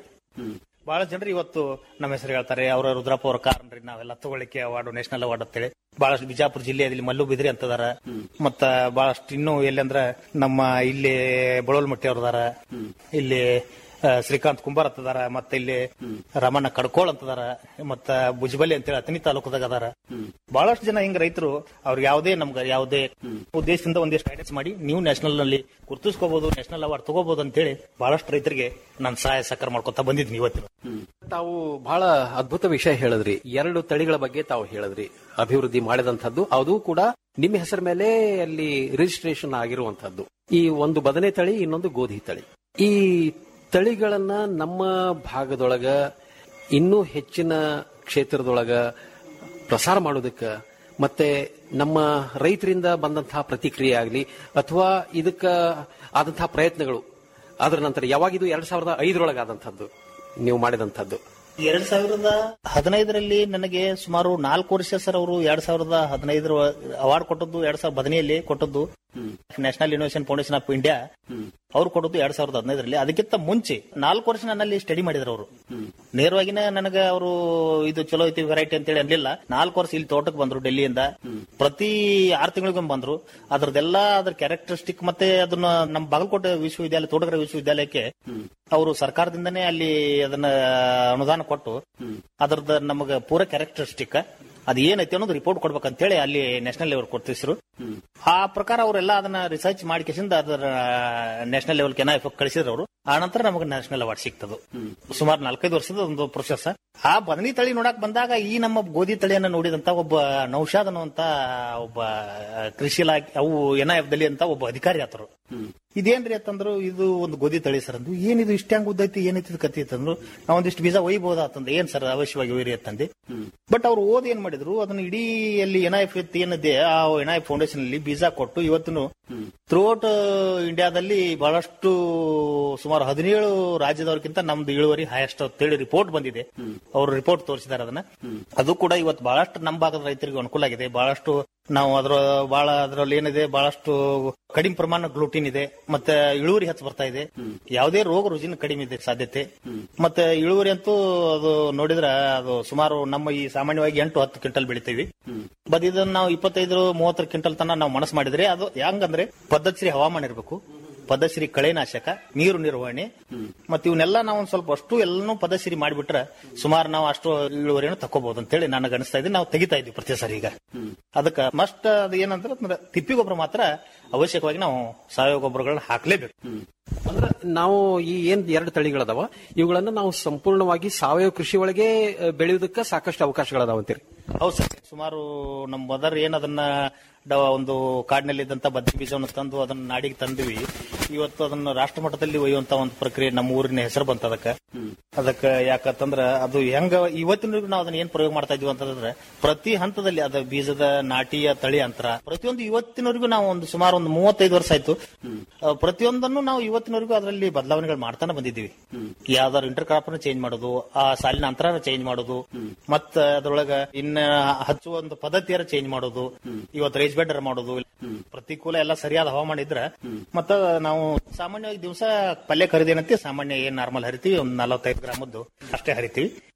ಬಹಳ ಜನರು ಇವತ್ತು ನಮ್ಮ ಹೆಸರು ಹೇಳ್ತಾರೆ ಅವರ ರುದ್ರಪ್ಪ ಅವರ ಕಾರಣ್ರಿ ನಾವೆಲ್ಲ ತಗೊಳ್ಳಿಕ್ಕೆ ಅವಾರ್ಡ್ ನ್ಯಾಷನಲ್ ಅವಾರ್ಡ್ ಅಂತೇಳಿ ಬಹಳಷ್ಟು ಬಿಜಾಪುರ ಜಿಲ್ಲೆಯಲ್ಲಿ ಮಲ್ಲು ಬಿದ್ರಿ ಅಂತದಾರ ಮತ್ತ ಬಹಳಷ್ಟು ಇನ್ನೂ ಎಲ್ಲಿ ಅಂದ್ರ ನಮ್ಮ ಇಲ್ಲಿ ಬಳೋಲ್ಮಟ್ಟಿ ಅವ್ರದಾರ ಇಲ್ಲಿ ಆ, ಶ್ರೀಕಾಂತ್ ಕುಂಬಾರ್ ಅಂತದಾರ ಮತ್ತೆ ಇಲ್ಲಿ ರಮಣ ಕಡ್ಕೋಳ್ ಅಂತದಾರ ಮತ್ತ ಭುಜಬಲಿ ಅಂತೇಳಿ ಅತನಿ ತಾಲೂಕದಾಗ ಅದಾರ ಬಹಳಷ್ಟು ಜನ ಹಿಂಗ ರೈತರು ಅವ್ರಿಗೆ ಯಾವುದೇ ನಮ್ಗೆ ಯಾವುದೇ ಉದ್ದೇಶದಿಂದ ಒಂದಿಷ್ಟು ಗೈಡೆನ್ಸ್ ಮಾಡಿ ನೀವು ನ್ಯಾಷನಲ್ ನಲ್ಲಿ ಗುರುತಿಸ್ಕೋಬಹುದು ನ್ಯಾಷನಲ್ ಅವಾರ್ಡ್ ತಗೋಬಹುದು ಅಂತೇಳಿ ಬಹಳಷ್ಟು ರೈತರಿಗೆ ನಾನು ಸಹಾಯ ಸಹಕಾರ ಮಾಡ್ಕೊತಾ ಬಂದಿದ್ದೀನಿ ಇವತ್ತಿನ ತಾವು ಬಹಳ ಅದ್ಭುತ ವಿಷಯ ಹೇಳಿದ್ರಿ ಎರಡು ತಳಿಗಳ ಬಗ್ಗೆ ತಾವು ಹೇಳಿದ್ರಿ ಅಭಿವೃದ್ಧಿ ಮಾಡಿದಂತದ್ದು ಅದು ಕೂಡ ನಿಮ್ಮ ಹೆಸರ ಮೇಲೆ ಅಲ್ಲಿ ರಿಜಿಸ್ಟ್ರೇಷನ್ ಆಗಿರುವಂತದ್ದು ಈ ಒಂದು ಬದನೆ ತಳಿ ಇನ್ನೊಂದು ಗೋಧಿ ತಳಿ ಈ ತಳಿಗಳನ್ನ ನಮ್ಮ ಭಾಗದೊಳಗ ಇನ್ನೂ ಹೆಚ್ಚಿನ ಕ್ಷೇತ್ರದೊಳಗ ಪ್ರಸಾರ ಮಾಡೋದಕ್ಕ ಮತ್ತೆ ನಮ್ಮ ರೈತರಿಂದ ಬಂದಂತಹ ಪ್ರತಿಕ್ರಿಯೆ ಆಗಲಿ ಅಥವಾ ಇದಕ್ಕ ಆದಂತಹ ಪ್ರಯತ್ನಗಳು ಅದರ ನಂತರ ಯಾವಾಗ ಇದು ಎರಡ್ ಸಾವಿರದ ಐದರೊಳಗಾದಂಥದ್ದು ನೀವು ಮಾಡಿದಂಥದ್ದು ಎರಡ್ ಸಾವಿರದ ಹದಿನೈದರಲ್ಲಿ ನನಗೆ ಸುಮಾರು ನಾಲ್ಕು ವರ್ಷ ಸರ್ ಅವರು ಎರಡ್ ಸಾವಿರದ ಹದಿನೈದರ ಅವಾರ್ಡ್ ಕೊಟ್ಟದ್ದು ಎರಡ್ ಸಾವಿರದ ಹದಿನೈದಲ್ಲಿ ಕೊಟ್ಟದ್ದು national innovation foundation of India ಅವ್ರು ಕೊಟ್ಟದ್ದು ಎರಡ್ ಸಾವಿರದ ಹದಿನೈದರಲ್ಲಿ ಅದಕ್ಕಿಂತ ಮುಂಚೆ ನಾಲ್ಕು ವರ್ಷ ನನ್ನಲ್ಲಿ ಸ್ಟಡಿ ಮಾಡಿದ್ರು ಅವರು ನೇರವಾಗಿನೇ ನನಗೆ ಅವರು ಇದು ಚಲೋ ಐತಿ ವೆರೈಟಿ ಅಂತೇಳಿ ಅನ್ಲಿಲ್ಲ ನಾಲ್ಕು ವರ್ಷ ಇಲ್ಲಿ ತೋಟಕ್ಕೆ ಬಂದ್ರು ಡೆಲ್ಲಿಯಿಂದ ಪ್ರತಿ ಆರು ತಿಂಗಳಿಗೊಮ್ಮೆ ಬಂದ್ರು ಅದ್ರದ್ದೆಲ್ಲ ಅದ್ರ ಕ್ಯಾರೆಕ್ಟರಿಸ್ಟಿಕ್ ಮತ್ತೆ ಅದನ್ನ ನಮ್ಮ ಬಾಗಲಕೋಟೆ ವಿಶ್ವವಿದ್ಯಾಲಯ ತೋಟಗಾರ ವಿಶ್ವವಿದ್ಯಾಲಯಕ್ಕೆ ಅವರು ಸರ್ಕಾರದಿಂದನೇ ಅಲ್ಲಿ ಅದನ್ನ ಅನುದಾನ ಕೊಟ್ಟು ಅದ್ರದ್ದು ನಮಗೆ ಪೂರ ಕ್ಯಾರೆಕ್ಟರಿಸ್ಟಿಕ್ ಅದು ಏನೈತಿ ಅನ್ನೋದು ರಿಪೋರ್ಟ್ ಕೊಡ್ಬೇಕಂತ ಹೇಳಿ ಅಲ್ಲಿ ನ್ಯಾಷನಲ್ ಲೆವೆಲ್ ಕೊಡ್ತಿದ್ರು ಆ ಪ್ರಕಾರ ಅವರೆಲ್ಲ ಅದನ್ನ ರಿಸರ್ಚ್ ಮಾಡಿಕೆಸಿಂದ ಅದರ ನ್ಯಾಷನಲ್ ಲೆವೆಲ್ ಕೆನ ಕಳಿಸಿದ್ರು ಅವರು ಆ ನಂತರ ನಮಗೆ ನ್ಯಾಷನಲ್ ಅವಾರ್ಡ್ ಸಿಗ್ತದೆ ಸುಮಾರು ನಾಲ್ಕೈದು ವರ್ಷದ ಒಂದು ಪ್ರೊಸೆಸ್ ಆ ಬದನಿ ತಳಿ ನೋಡಕ್ ಬಂದಾಗ ಈ ನಮ್ಮ ಗೋಧಿ ತಳಿಯನ್ನ ನೋಡಿದಂತ ಒಬ್ಬ ನೌಶಾದ್ ಅನ್ನುವಂತ ಒಬ್ಬ ಕೃಷಿ ಇಲಾಖೆ ಅವು ಎನ್ ಎಫ್ ದಲ್ಲಿ ಅಂತ ಒಬ್ಬ ಅಧಿಕಾರಿ ಆತರು ಇದೇನ್ರಿ ಅಂತಂದ್ರು ಇದು ಒಂದು ಗೋಧಿ ತಳಿ ಸರ್ ಅಂದ್ರು ಏನಿದು ಇಷ್ಟ ಹೆಂಗ್ ಉದ್ದೈತಿ ಏನೈತಿ ಇದು ಕತ್ತಿ ಅಂತಂದ್ರು ನಾವ್ ಒಂದಿಷ್ಟು ಬೀಜ ಒಯ್ಬಹುದಾ ಅಂತಂದ್ರೆ ಏನ್ ಸರ್ ಅವಶ್ಯವಾಗಿ ಒಯ್ರಿ ಅಂತಂದೆ ಬಟ್ ಅವ್ರು ಓದ್ ಏನ್ ಮಾಡಿದ್ರು ಅದನ್ನ ಇಡೀ ಅಲ್ಲಿ ಎನ್ ಎಫ್ ಏನಿದೆ ಆ ಎನ್ ಐ ಫೌಂಡೇಶನ್ ಅಲ್ಲಿ ಬೀಜ ಕೊಟ್ಟು ಇವತ್ತು ಥ್ರೂಔಟ್ ಇಂಡಿಯಾದಲ್ಲಿ ಬಹಳಷ್ಟು ಸುಮಾರು ಹದಿನೇಳು ರಾಜ್ಯದವ್ರಿಗಿಂತ ನಮ್ದು ಇಳುವರಿ ಹೈಯೆಸ್ಟ್ ಅಂತೇಳಿ ರಿಪೋರ್ಟ್ ಬಂದಿದೆ ಅವರು ರಿಪೋರ್ಟ್ ತೋರಿಸಿದ್ದಾರೆ ಅದನ್ನ ಅದು ಕೂಡ ಇವತ್ತು ಬಹಳಷ್ಟು ನಮ್ಮ ಭಾಗದ ರೈತರಿಗೆ ಅನುಕೂಲ ಆಗಿದೆ ಬಹಳಷ್ಟು ನಾವು ಅದ್ರ ಬಹಳ ಅದ್ರಲ್ಲಿ ಏನಿದೆ ಬಹಳಷ್ಟು ಕಡಿಮೆ ಪ್ರಮಾಣ ಗ್ಲೂಟಿನ್ ಇದೆ ಮತ್ತೆ ಇಳುವರಿ ಹೆಚ್ಚು ಬರ್ತಾ ಇದೆ ಯಾವುದೇ ರೋಗ ರುಜಿನ ಕಡಿಮೆ ಇದೆ ಸಾಧ್ಯತೆ ಮತ್ತೆ ಇಳುವರಿ ಅಂತೂ ಅದು ನೋಡಿದ್ರ ಅದು ಸುಮಾರು ನಮ್ಮ ಈ ಸಾಮಾನ್ಯವಾಗಿ ಎಂಟು ಹತ್ತು ಕ್ವಿಂಟಲ್ ಬೆಳಿತೀವಿ ಬಟ್ ಇದನ್ನ ನಾವು ಇಪ್ಪತ್ತೈದು ಮೂವತ್ತರ ಕ್ವಿಂಟಲ್ ತನ ನಾವು ಮನಸ್ಸು ಮಾಡಿದ್ರೆ ಅದು ಹೆಂಗಂದ್ರೆ ಪದ್ಧತಿ ಹವಾಮಾನ ಇರಬೇಕು ಪದಶ್ರೀ ಕಳೆನಾಶಕ ನೀರು ನಿರ್ವಹಣೆ ಮತ್ತೆ ಇವನ್ನೆಲ್ಲ ನಾವು ಒಂದ್ ಸ್ವಲ್ಪ ಅಷ್ಟು ಎಲ್ಲನೂ ಪದಶ್ರೀ ಮಾಡಿಬಿಟ್ರೆ ಸುಮಾರು ನಾವು ಅಷ್ಟು ಇಳುವರಿಯನ್ನು ತಕೋಬಹುದು ಅಂತೇಳಿ ನನಗೆ ಅನಿಸ್ತಾ ಇದೆ ನಾವು ತೆಗಿತಾ ಇದ್ವಿ ಪ್ರತಿ ಸಾರಿ ಈಗ ಅದಕ್ಕೆ ಮಸ್ಟ್ ಅದು ಏನಂದ್ರೆ ತಿಪ್ಪಿ ಗೊಬ್ಬರ ಮಾತ್ರ ಅವಶ್ಯಕವಾಗಿ ನಾವು ಸಾವಯವ ಗೊಬ್ಬರಗಳನ್ನ ಹಾಕ್ಲೇಬೇಕು ಅಂದ್ರೆ ನಾವು ಈ ಏನ್ ಎರಡು ತಳಿಗಳದಾವ ಇವುಗಳನ್ನ ನಾವು ಸಂಪೂರ್ಣವಾಗಿ ಸಾವಯವ ಕೃಷಿ ಒಳಗೆ ಅಹ್, ಬೆಳೆಯುವುದಕ್ಕೆ ಸಾಕಷ್ಟು ಅವಕಾಶಗಳದಾವ ಅಂತೀರಿ ಹೌದು ಸರ್ ಸುಮಾರು ನಮ್ಮ ಮದರ್ ಏನ್ ಅದನ್ನ ಡ- ಒಂದು ಕಾಡಿನಲ್ಲಿ ಇದ್ದಂತ ಬದ್ನಿ ಬೀಜವನ್ನು ತಂದು ಅದನ್ನ ನಾಡಿಗೆ ತಂದಿವಿ ಇವತ್ತು ಅದನ್ನ ರಾಷ್ಟ್ರ ಮಟ್ಟದಲ್ಲಿ ಒಯ್ಯುವಂತ ಒಂದು ಪ್ರಕ್ರಿಯೆ ನಮ್ಮ ಊರಿನ ಹೆಸರು ಬಂತ ಅದಕ್ಕ ಅದಕ್ಕ ಯಾಕಂತಂದ್ರ ಅದು ಹೆಂಗ ಇವತ್ತಿನವರೆಗೂ ನಾವು ಅದನ್ನ ಏನ್ ಪ್ರಯೋಗ ಮಾಡ್ತಾ ಇದೀವಿ ಅಂತಂದ್ರೆ ಪ್ರತಿ ಹಂತದಲ್ಲಿ ಅದ ಬೀಜದ ನಾಟಿಯ ತಳಿ ಅಂತರ ಪ್ರತಿಯೊಂದು ಇವತ್ತಿನವರೆಗೂ ನಾವು ಒಂದು ಸುಮಾರು ಒಂದು ಮೂವತ್ತೈದು ವರ್ಷ ಆಯ್ತು ಆ, ಪ್ರತಿಯೊಂದನ್ನು ನಾವು ಇವತ್ತಿನವರೆಗೂ ಅದರಲ್ಲಿ ಬದಲಾವಣೆಗಳು ಮಾಡ್ತಾನೆ ಬಂದಿದ್ದೀವಿ ಯಾವ್ದಾದ್ರು ಇಂಟರ್ ಕ್ರಾಪ್ ಚೇಂಜ್ ಮಾಡೋದು ಆ ಸಾಲಿನ ಅಂತರ ಚೇಂಜ್ ಮಾಡೋದು ಮತ್ತ ಅದ್ರೊಳಗ ಇನ್ನ ಹಚ್ಚುವ ಒಂದು ಪದ್ಧತಿಯರ ಚೇಂಜ್ ಮಾಡೋದು ಇವತ್ತು ರೈಸ್ ಬೆಡರ್ ಮಾಡೋದು ಪ್ರತಿಕೂಲ ಎಲ್ಲ ಸರಿಯಾದ ಹವಾಮಾನ ಇದ್ರ ಮತ್ತ ನಾವು ಸಾಮಾನ್ಯವಾಗಿ ದಿವಸ ಪಲ್ಯ ಖರೀದಿ ಏನಂತೆ ಸಾಮಾನ್ಯ ಏನ್ ನಾರ್ಮಲ್ ಹರಿತೀವಿ ಒಂದ್ ನಲವತ್ತೈದು ಗ್ರಾಮದ್ದು ಅಷ್ಟೇ ಹರಿತೀವಿ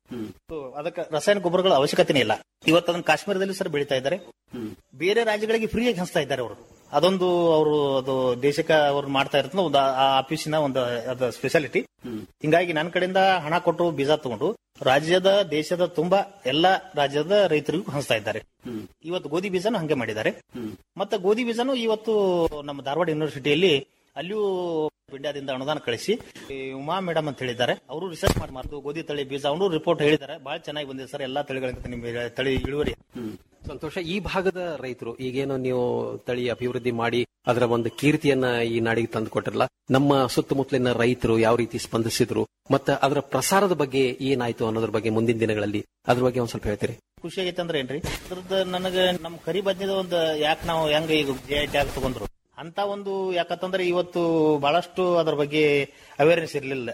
So, ಅದಕ್ಕೆ ರಾಸಾಯನಿಕ ಗೊಬ್ಬರಗಳ ಅವಶ್ಯಕತೆನೇ ಇಲ್ಲ ಇವತ್ತು ಅದನ್ನ ಕಾಶ್ಮೀರದಲ್ಲಿ ಸರ್ ಬೆಳೀತಾ ಇದ್ದಾರೆ ಬೇರೆ ರಾಜ್ಯಗಳಿಗೆ ಫ್ರೀಯಾಗಿ ಹಂಚ್ತಾ ಇದ್ದಾರೆ ಅವರು ಅದೊಂದು ಅವರು ಅದು ದೇಶಕ್ಕೆ ಅವ್ರು ಮಾಡ್ತಾ ಇರ್ತದೆ ಒಂದು ಆ ಆಫೀಸಿನ ಒಂದು ಅದು ಸ್ಪೆಷಾಲಿಟಿ ಹಿಂಗಾಗಿ ನನ್ನ ಕಡೆಯಿಂದ ಹಣ ಕೊಟ್ಟು ಬೀಜ ತಗೊಂಡು ರಾಜ್ಯದ ದೇಶದ ತುಂಬಾ ಎಲ್ಲಾ ರಾಜ್ಯದ ರೈತರಿಗೂ ಹಂಚ್ತಾ ಇದ್ದಾರೆ ಇವತ್ತು ಗೋಧಿ ಬೀಜನು ಹಂಗೆ ಮಾಡಿದ್ದಾರೆ ಮತ್ತೆ ಗೋಧಿ ಬೀಜನು ಇವತ್ತು ನಮ್ಮ ಧಾರವಾಡ ಯೂನಿವರ್ಸಿಟಿಯಲ್ಲಿ ಅಲ್ಲಿಯೂ ಇಂಡಿಯಾದಿಂದ ಅನುದಾನ ಕಳಿಸಿ ಈ ಉಮಾ ಮೇಡಮ್ ಅಂತ ಹೇಳಿದ್ದಾರೆ ಅವರು ರಿಸರ್ಚ್ ಮಾಡಿ ಮಾರ್ದು ಗೋಧಿ ತಳಿ ಬೀಜ ಅವರು ರಿಪೋರ್ಟ್ ಹೇಳಿದ್ದಾರೆ ಬಹಳ ಚೆನ್ನಾಗಿ ಬಂದಿದೆ ಸರ್ ಎಲ್ಲಾ ತಳಿಗಳಿಂದ ನಿಮ್ಮ ತಳಿ ಇಳುವರಿ ಸಂತೋಷ ಈ ಭಾಗದ ರೈತರು ಈಗೇನು ನೀವು ತಳಿ ಅಭಿವೃದ್ಧಿ ಮಾಡಿ ಅದರ ಒಂದು ಕೀರ್ತಿಯನ್ನ ಈ ನಾಡಿಗೆ ತಂದು ಕೊಟ್ಟಿರಲ್ಲ ನಮ್ಮ ಸುತ್ತಮುತ್ತಲಿನ ರೈತರು ಯಾವ ರೀತಿ ಸ್ಪಂದಿಸಿದ್ರು ಮತ್ತೆ ಅದರ ಪ್ರಸಾರದ ಬಗ್ಗೆ ಏನಾಯ್ತು ಅನ್ನೋದ್ರ ಬಗ್ಗೆ ಮುಂದಿನ ದಿನಗಳಲ್ಲಿ ಅದ್ರ ಬಗ್ಗೆ ಒಂದ್ ಸ್ವಲ್ಪ ಹೇಳ್ತೀರಿ ಖುಷಿ ಆಗೈತೆ ಅಂದ್ರೆ ಏನ್ರಿ ಅದ್ರದ್ದು ನನಗೆ ನಮ್ ಕರಿ ಬದ್ನಿದ ಒಂದು ಯಾಕೆ ನಾವು ಹೆಂಗ ಈಗ ಜೆ ಐ ಟ್ಯಾಗ್ ತಗೊಂಡ್ರು ಅಂತ ಒಂದು ಯಾಕಂತಂದ್ರೆ ಇವತ್ತು ಬಹಳಷ್ಟು ಅದ್ರ ಬಗ್ಗೆ ಅವೇರ್ನೆಸ್ ಇರಲಿಲ್ಲ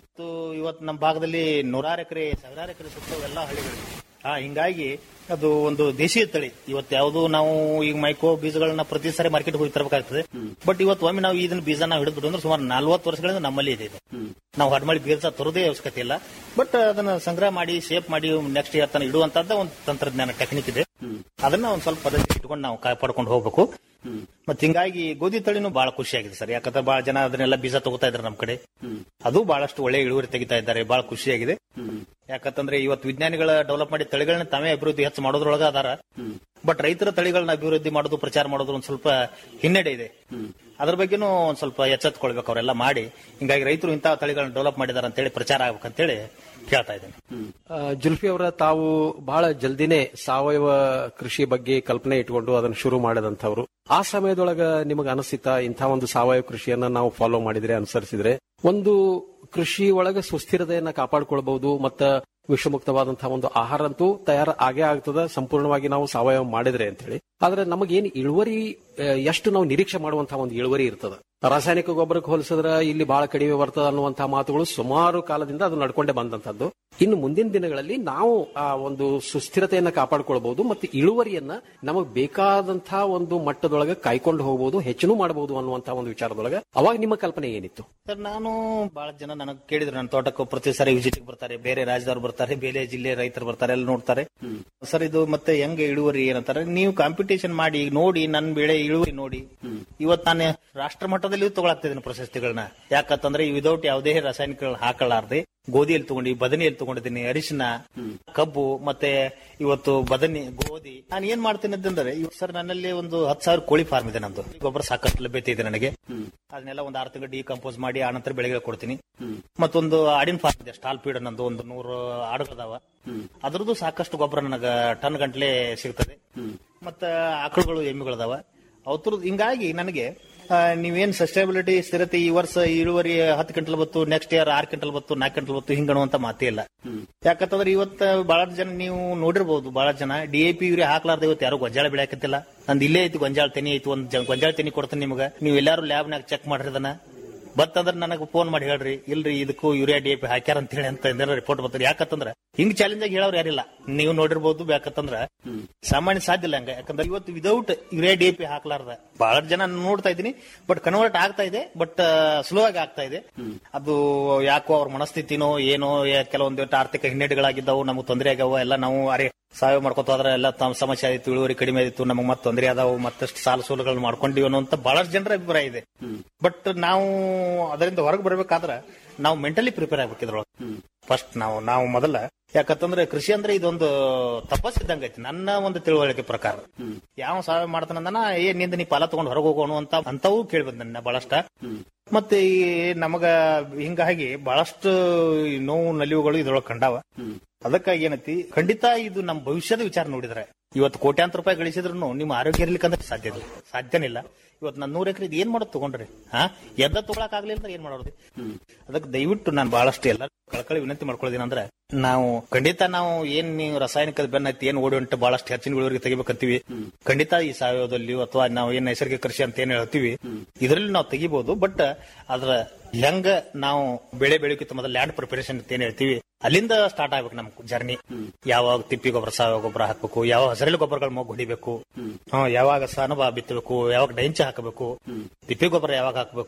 ಇವತ್ತು ನಮ್ಮ ಭಾಗದಲ್ಲಿ ನೂರಾರು ಎಕರೆ ಸಾವಿರಾರು ಎಕರೆ ಸುತ್ತ ಎಲ್ಲ ಹಳ್ಳಿಗಳು ಆ ಹಿಂಗಾಗಿ ಅದು ಒಂದು ದೇಶೀಯ ತಳಿ ಇವತ್ತು ಯಾವುದು ನಾವು ಈಗ ಮೈಕೋ ಬೀಜಗಳನ್ನ ಪ್ರತಿ ಸಾರಿ ಮಾರ್ಕೆಟ್ ಹೋಗಿ ತರಬೇಕಾಗ್ತದೆ ಬಟ್ ಇವತ್ತು ಒಮ್ಮೆ ನಾವು ಇದನ್ನ ಬೀಜ ನಾವು ಹಿಡಿದ್ಬಿಟ್ಟು ಅಂದ್ರೆ ಸುಮಾರು ನಲ್ವತ್ತು ವರ್ಷಗಳಿಂದ ನಮ್ಮಲ್ಲಿ ಇದೆ ಇದು ನಾವು ಹಡ್ಮಳಿ ಬೀಜ ತರೋದೇ ಅವಶ್ಯಕತೆ ಇಲ್ಲ ಬಟ್ ಅದನ್ನ ಸಂಗ್ರಹ ಮಾಡಿ ಶೇಪ್ ಮಾಡಿ ನೆಕ್ಸ್ಟ್ ಇಯರ್ ತನ ಇಡುವಂತದ್ದ ಒಂದು ತಂತ್ರಜ್ಞಾನ ಟೆಕ್ನಿಕ್ ಇದೆ ಅದನ್ನ ಒಂದ್ ಸ್ವಲ್ಪ ಪದ್ಧತಿ ಇಟ್ಕೊಂಡು ನಾವು ಕಾಪಾಡ್ಕೊಂಡು ಹೋಗ್ಬೇಕು ಮತ್ ಹಿಂಗಾಗಿ ಗೋಧಿ ತಳಿನೂ ಬಹಳ ಖುಷಿಯಾಗಿದೆ ಸರ್ ಯಾಕಂದ್ರೆ ಬಹಳ ಜನ ಅದನ್ನೆಲ್ಲ ಬೀಜ ತಗೋತಾ ಇದ್ದಾರೆ ನಮ್ ಕಡೆ ಅದು ಬಹಳಷ್ಟು ಒಳ್ಳೆ ಇಳುವರಿ ತೆಗಿತಾ ಇದ್ದಾರೆ ಬಹಳ ಖುಷಿಯಾಗಿದೆ ಯಾಕಂತಂದ್ರೆ ಇವತ್ತು ವಿಜ್ಞಾನಿಗಳ ಡೆವಲಪ್ ಮಾಡಿ ತಳಿಗಳನ್ನ ತಾವೇ ಅಭಿವೃದ್ಧಿ ಹೆಚ್ಚು ಮಾಡೋದ್ರೊಳಗ ಅದಾರ ಬಟ್ ರೈತರ ತಳಿಗಳನ್ನ ಅಭಿವೃದ್ಧಿ ಮಾಡೋದು ಪ್ರಚಾರ ಮಾಡೋದು ಒಂದ್ ಸ್ವಲ್ಪ ಹಿನ್ನಡೆ ಇದೆ ಅದ್ರ ಬಗ್ಗೆನೂ ಒಂದ್ ಸ್ವಲ್ಪ ಎಚ್ಚೆತ್ಕೊಳ್ಬೇಕು ಅವರೆಲ್ಲ ಮಾಡಿ ಹಿಂಗಾಗಿ ರೈತರು ಇಂತಹ ತಳಿಗಳನ್ನ ಡೆವಲಪ್ ಮಾಡಿದಾರೆ ಅಂತೇಳಿ ಪ್ರಚಾರ ಆಗ್ಬೇಕಂತೇಳಿ ಕೇಳ್ತಾ ಇದ್ದೇನೆ ಆ, ಜುಲ್ಫಿ ಅವರ ತಾವು ಬಹಳ ಜಲ್ದಿನೇ ಸಾವಯವ ಕೃಷಿ ಬಗ್ಗೆ ಕಲ್ಪನೆ ಇಟ್ಕೊಂಡು ಅದನ್ನು ಶುರು ಮಾಡಿದಂಥವ್ರು ಆ ಸಮಯದೊಳಗ ನಿಮಗೆ ಅನಿಸಿತಾ ಇಂಥ ಒಂದು ಸಾವಯವ ಕೃಷಿಯನ್ನ ನಾವು ಫಾಲೋ ಮಾಡಿದ್ರೆ ಅನುಸರಿಸಿದ್ರೆ ಒಂದು ಕೃಷಿ ಒಳಗ ಸುಸ್ಥಿರತೆಯನ್ನ ಕಾಪಾಡಿಕೊಳ್ಬಹುದು ಮತ್ತ ವಿಷಮುಕ್ತವಾದಂತಹ ಒಂದು ಆಹಾರ ಅಂತೂ ತಯಾರ ಆಗೇ ಆಗ್ತದ ಸಂಪೂರ್ಣವಾಗಿ ನಾವು ಸಾವಯವ ಮಾಡಿದ್ರೆ ಅಂತ ಹೇಳಿ ಆದ್ರೆ ನಮಗೇನು ಇಳುವರಿ ಆ, ಎಷ್ಟು ನಾವು ನಿರೀಕ್ಷೆ ಮಾಡುವಂತಹ ಒಂದು ಇಳುವರಿ ಇರ್ತದ ರಾಸಾಯನಿಕ ಗೊಬ್ಬರಕ್ಕೆ ಹೋಲಿಸಿದ್ರೆ ಇಲ್ಲಿ ಬಹಳ ಕಡಿಮೆ ಬರ್ತದ ಅನ್ನುವಂತಹ ಮಾತುಗಳು ಸುಮಾರು ಕಾಲದಿಂದ ಅದು ನಡ್ಕೊಂಡೇ ಬಂದಂತದ್ದು ಇನ್ನು ಮುಂದಿನ ದಿನಗಳಲ್ಲಿ ನಾವು ಆ ಒಂದು ಸುಸ್ಥಿರತೆಯನ್ನ ಕಾಪಾಡಿಕೊಳ್ಬಹುದು ಮತ್ತು ಇಳುವರಿಯನ್ನ ನಮಗೆ ಬೇಕಾದಂತಹ ಒಂದು ಮಟ್ಟದೊಳಗೆ ಕಾಯ್ಕೊಂಡು ಹೋಗಬಹುದು ಹೆಚ್ಚಿನೂ ಮಾಡಬಹುದು ಅನ್ನುವಂತಹ ಒಂದು ವಿಚಾರದೊಳಗೆ ಅವಾಗ ನಿಮ್ಮ ಕಲ್ಪನೆ ಏನಿತ್ತು ಸರ್ ನಾನು ಬಹಳ ಜನ ನನಗೆ ಕೇಳಿದ್ರು ನನ್ನ ತೋಟಕ್ಕೆ ಪ್ರತಿ ಸಾರಿ ವಿಸಿಟ್ ಬರ್ತಾರೆ ಬೇರೆ ರಾಜ್ಯದವ್ರು ಬರ್ತಾರೆ ಬೇರೆ ಜಿಲ್ಲೆ ರೈತರು ಬರ್ತಾರೆ ಎಲ್ಲ ನೋಡ್ತಾರೆ ಸರ್ ಇದು ಮತ್ತೆ ಹೆಂಗೆ ಇಳುವರಿ ಏನಂತಾರೆ ನೀವು ಕಾಂಪಿಟೇಷನ್ ಮಾಡಿ ನೋಡಿ ನನ್ನ ಬೆಳೆ ಇಳುವರಿ ನೋಡಿ ಇವತ್ತು ನಾನು ರಾಷ್ಟ್ರ ಮಟ್ಟದಲ್ಲಿ ತಗೊಳಾಗ್ತಿದ್ದೀನಿ ಪ್ರಶಸ್ತಿಗಳನ್ನ ಯಾಕಂತಂದ್ರೆ ವಿದೌಟ್ ಯಾವುದೇ ರಾಸಾಯನಿಕಗಳನ್ನ ಹಾಕಲಾರ್ದೆ ಗೋಧಿಯಲ್ಲಿ ತಗೊಂಡಿ ಬದನೆಯಲ್ಲಿ ತಗೊಂಡಿದ್ದೀನಿ ಅರಿಶಿನ ಕಬ್ಬು ಮತ್ತೆ ಇವತ್ತು ಬದನೆ ಗೋಧಿ ನಾನು ಏನ್ ಮಾಡ್ತೀನಿ ಅಂತಂದ್ರೆ ಇವತ್ತು ಸರ್ ನನ್ನಲ್ಲಿ ಒಂದು ಹತ್ತು ಸಾವಿರ ಕೋಳಿ ಫಾರ್ಮ್ ಇದೆ ನಂದು ಗೊಬ್ಬರ ಸಾಕಷ್ಟು ಲಭ್ಯತೆ ಇದೆ ನನಗೆ ಅದನ್ನೆಲ್ಲ ಒಂದು ಆರು ತಿಂಗಳು ಡಿಕಂಪೋಸ್ ಮಾಡಿ ಆ ನಂತರ ಬೆಳೆಗೆ ಕೊಡ್ತೀನಿ ಮತ್ತೊಂದು ಆಡಿನ ಫಾರ್ಮ್ ಇದೆ ಸ್ಟಾಲ್ ಫೀಡ್ ನಂದು ಒಂದು ನೂರು ಆಡುಗಳದಾವ ಅದ್ರದ್ದು ಸಾಕಷ್ಟು ಗೊಬ್ಬರ ನನಗ ಟನ್ ಗಂಟ್ಲೆ ಸಿಗ್ತದೆ ಮತ್ತ ಆಕಳುಗಳು ಎಮ್ಮೆಗಳದಾವ ಅವ್ರದ್ದು ಹಿಂಗಾಗಿ ನನಗೆ ಆ, ನೀವೇನ್ ಸಸ್ಟೈಬಿಲಿಟಿ ಸ್ಥಿರತೆ ಈ ವರ್ಷ ಇಳುವರಿ ಹತ್ತು ಕ್ವಿಂಟಲ್ ಬತ್ತು ನೆಕ್ಸ್ಟ್ ಇಯರ್ ಆರು ಕ್ವಿಂಟಲ್ ಬತ್ತು ನಾಲ್ಕು ಕ್ವಿಂಟಲ್ ಬತ್ತು ಹಿಂಗಣುವಂತ ಮಾತೇ ಇಲ್ಲ ಯಾಕಂತಂದ್ರೆ ಇವತ್ತ ಬಹಳ ಜನ ನೀವು ನೋಡಿರ್ಬಹುದು ಬಹಳ ಜನ ಡಿ ಎ ಪಿ ಯೂರಿಯಾ ಹಾಕ್ಲಾರ್ದ ಇವತ್ತು ಯಾರು ಗೊಂಜಾಳ ಬೆಳೆಯಕತ್ತಿಲ್ಲ ನಂದು ಇಲ್ಲೇ ಐತಿ ಗೊಂಜಾಳ ತೆನಿ ಐತಿ ಒಂದ್ ಜ- ಗೊಂಜಾಳ ತೆನಿ ಕೊಡ್ತೀನಿ ನಿಮ್ಗೆ ನೀವು ಎಲ್ಲಾರು ಲ್ಯಾಬ್ನಾಗ ಚೆಕ್ ಮಾಡ್ರಿ ಅದನ್ನ ಬತ್ತಂದ್ರ ನನಗೆ ಫೋನ್ ಮಾಡಿ ಹೇಳ್ರಿ ಇಲ್ರಿ ಇದಕ್ಕೂ ಯೂರಿಯಾ ಡಿ ಎ ಪಿ ಹಾಕ್ಯಾರ ಅಂತ ಹೇಳಿ ಅಂತ ಏನಾರ ರಿಪೋರ್ಟ್ ಬರ್ತಾರೆ ಯಾಕಂತಂದ್ರ ಹಿಂಗ್ ಚಾಲೆಂಜ್ ಆಗಿ ಹೇಳೋರು ಯಾರಿಲ್ಲ ನೀವು ನೋಡಿರ್ಬೋದು ಬೇಕಂತಂದ್ರ ಸಾಮಾನ್ಯ ಸಾಧ್ಯ ಇಲ್ಲ ಹಂಗ ಯಾಕಂದ್ರೆ ಇವತ್ತು without urea D A P ಹಾಕ್ಲಾರ್ದ ಬಹಳ ಜನ ನೋಡ್ತಾ ಇದ್ದೀನಿ ಬಟ್ ಕನ್ವರ್ಟ್ ಆಗ್ತಾ ಇದೆ ಬಟ್ ಸ್ಲೋ ಆಗಿ ಆಗ್ತಾ ಇದೆ ಅದು ಯಾಕೋ ಅವ್ರ ಮನಸ್ಥಿತಿನೋ ಏನೋ ಯಾ- ಕೆಲವೊಂದು ಆರ್ಥಿಕ ಹಿನ್ನಡೆಗಳಾಗಿದ್ದಾವು ನಮಗೆ ತೊಂದರೆ ಆಗ್ಯಾವ ಎಲ್ಲ ನಾವು ಅರೆ ಸಾವಯವ ಮಾಡ್ಕೊತ ಹೋದ್ರೆ ಎಲ್ಲ ತಮ್ಮ ಸಮಸ್ಯೆ ಆದಿತ್ತು ಇಳುವರಿ ಕಡಿಮೆ ಆದಿತ್ತು ನಮಗೆ ಮತ್ತೆ ತೊಂದರೆ ಆದಾವು ಮತ್ತಷ್ಟು ಸಾಲ ಸೋಲುಗಳನ್ನ ಮಾಡ್ಕೊಂಡಿವಿ ಅನ್ನೋಂತ ಬಹಳಷ್ಟು ಜನರ ಅಭಿಪ್ರಾಯ ಇದೆ ಬಟ್ ನಾವು ಅದರಿಂದ ಹೊರಗೆ ಬರ್ಬೇಕಾದ್ರ ನಾವು ಮೆಂಟಲಿ ಪ್ರಿಪೇರ್ ಆಗ್ಬೇಕು ಇದ್ರೊಳಗೆ ಫಸ್ಟ್ ನಾವು ನಾವು ಮೊದಲ ಯಾಕಂತಂದ್ರೆ ಕೃಷಿ ಅಂದ್ರೆ ಇದೊಂದು ತಪಸ್ಸಿದ್ದಂಗ ಐತಿ ನನ್ನ ಒಂದು ತಿಳುವಳಿಕೆ ಪ್ರಕಾರ ಯಾವ ಸಾವಯವ ಮಾಡ್ತಾನಂದನ ಏ ನಿಂದ ನೀ ಫಲ ತಗೊಂಡು ಹೊರಗೆ ಹೋಗೋಣ ಅಂತ ಅಂತವೂ ಕೇಳಿ ಬಂದ ನನ್ನ ಬಹಳಷ್ಟ ಮತ್ತೆ ಈ ನಮಗ ಹಿಂಗಾಗಿ ಬಹಳಷ್ಟು ಈ ನೋವು ನಲಿವುಗಳು ಇದ್ರೊಳಗೆ ಕಂಡಾವ ಅದಕ್ಕಾಗಿ ಏನೈತಿ ಖಂಡಿತ ಇದು ನಮ್ಮ ಭವಿಷ್ಯದ ವಿಚಾರ ನೋಡಿದ್ರೆ ಇವತ್ತು ಕೋಟ್ಯಾಂತರ ರೂಪಾಯಿ ಗಳಿಸಿದ್ರು ನಿಮ್ಮ ಆರೋಗ್ಯ ಇರ್ಲಿಕ್ಕಂದ್ರೆ ಸಾಧ್ಯ ಇಲ್ಲ ಸಾಧ್ಯನಿಲ್ಲ ಇವತ್ತು ನಾನು ನೂರ ಎಕರೆ ಏನ್ ಮಾಡೋದು ತಗೊಂಡ್ರಿ ಹಾ ಎದ್ದ ತಗೊಳಕ್ ಆಗ್ಲಿಲ್ಲ ಅಂದ್ರೆ ಏನ್ ಮಾಡೋದು ಅದಕ್ಕೆ ದಯವಿಟ್ಟು ನಾನು ಬಹಳಷ್ಟು ಎಲ್ಲ ಕಳ್ಕಳಿ ವಿನಂತಿ ಮಾಡ್ಕೊಳ್ಳೋದಿನ ಅಂದ್ರೆ ನಾವು ಖಂಡಿತ ನಾವು ಏನ್ ನೀವು ರಾಸಾಯನಿಕದ ಬೆನ್ನೈತಿ ಏನ್ ಓಡಿ ಉಂಟು ಬಹಳಷ್ಟು ಹೆಚ್ಚಿನ ಇಳುವರಿಗೆ ತೆಗಿಬೇಕಂತೀವಿ ಖಂಡಿತ ಈ ಸಾವಯವದಲ್ಲಿ ಅಥವಾ ನಾವು ಏನ್ ನೈಸರ್ಗಿಕ ಕೃಷಿ ಅಂತ ಏನ್ ಹೇಳ್ತೀವಿ ಇದರಲ್ಲಿ ನಾವು ತೆಗಿಬಹುದು ಬಟ್ ಅದ್ರ ಹೆಂಗ ನಾವು ಬೆಳೆ ಬೆಳಕಿತ್ತು ಮೊದಲು ಲ್ಯಾಂಡ್ ಪ್ರಿಪರೇಷನ್ ಅಂತ ಏನ್ ಹೇಳ್ತೀವಿ ಅಲ್ಲಿಂದ ಸ್ಟಾರ್ಟ್ ಆಗ್ಬೇಕು ನಮ್ ಜರ್ನಿ ಯಾವಾಗ ತಿಪ್ಪಿ ಗೊಬ್ಬರ ಸಾವಯವ ಗೊಬ್ಬರ ಹಾಕ್ಬೇಕು ಯಾವ ಹಸಿರೆಲೆ ಗೊಬ್ಬರಗಳ ಮೊಗ್ಗು ಹೊಡಿಬೇಕು ಹ್ಮ್, ಯಾವಾಗ ಸನಬ ಬಿತ್ತಬೇಕು ಯಾವಾಗ ಡೈಂಚ ಹಾಕಬೇಕು ತಿಪ್ಪಿ ಗೊಬ್ಬರ ಯಾವಾಗ ಹಾಕಬೇಕು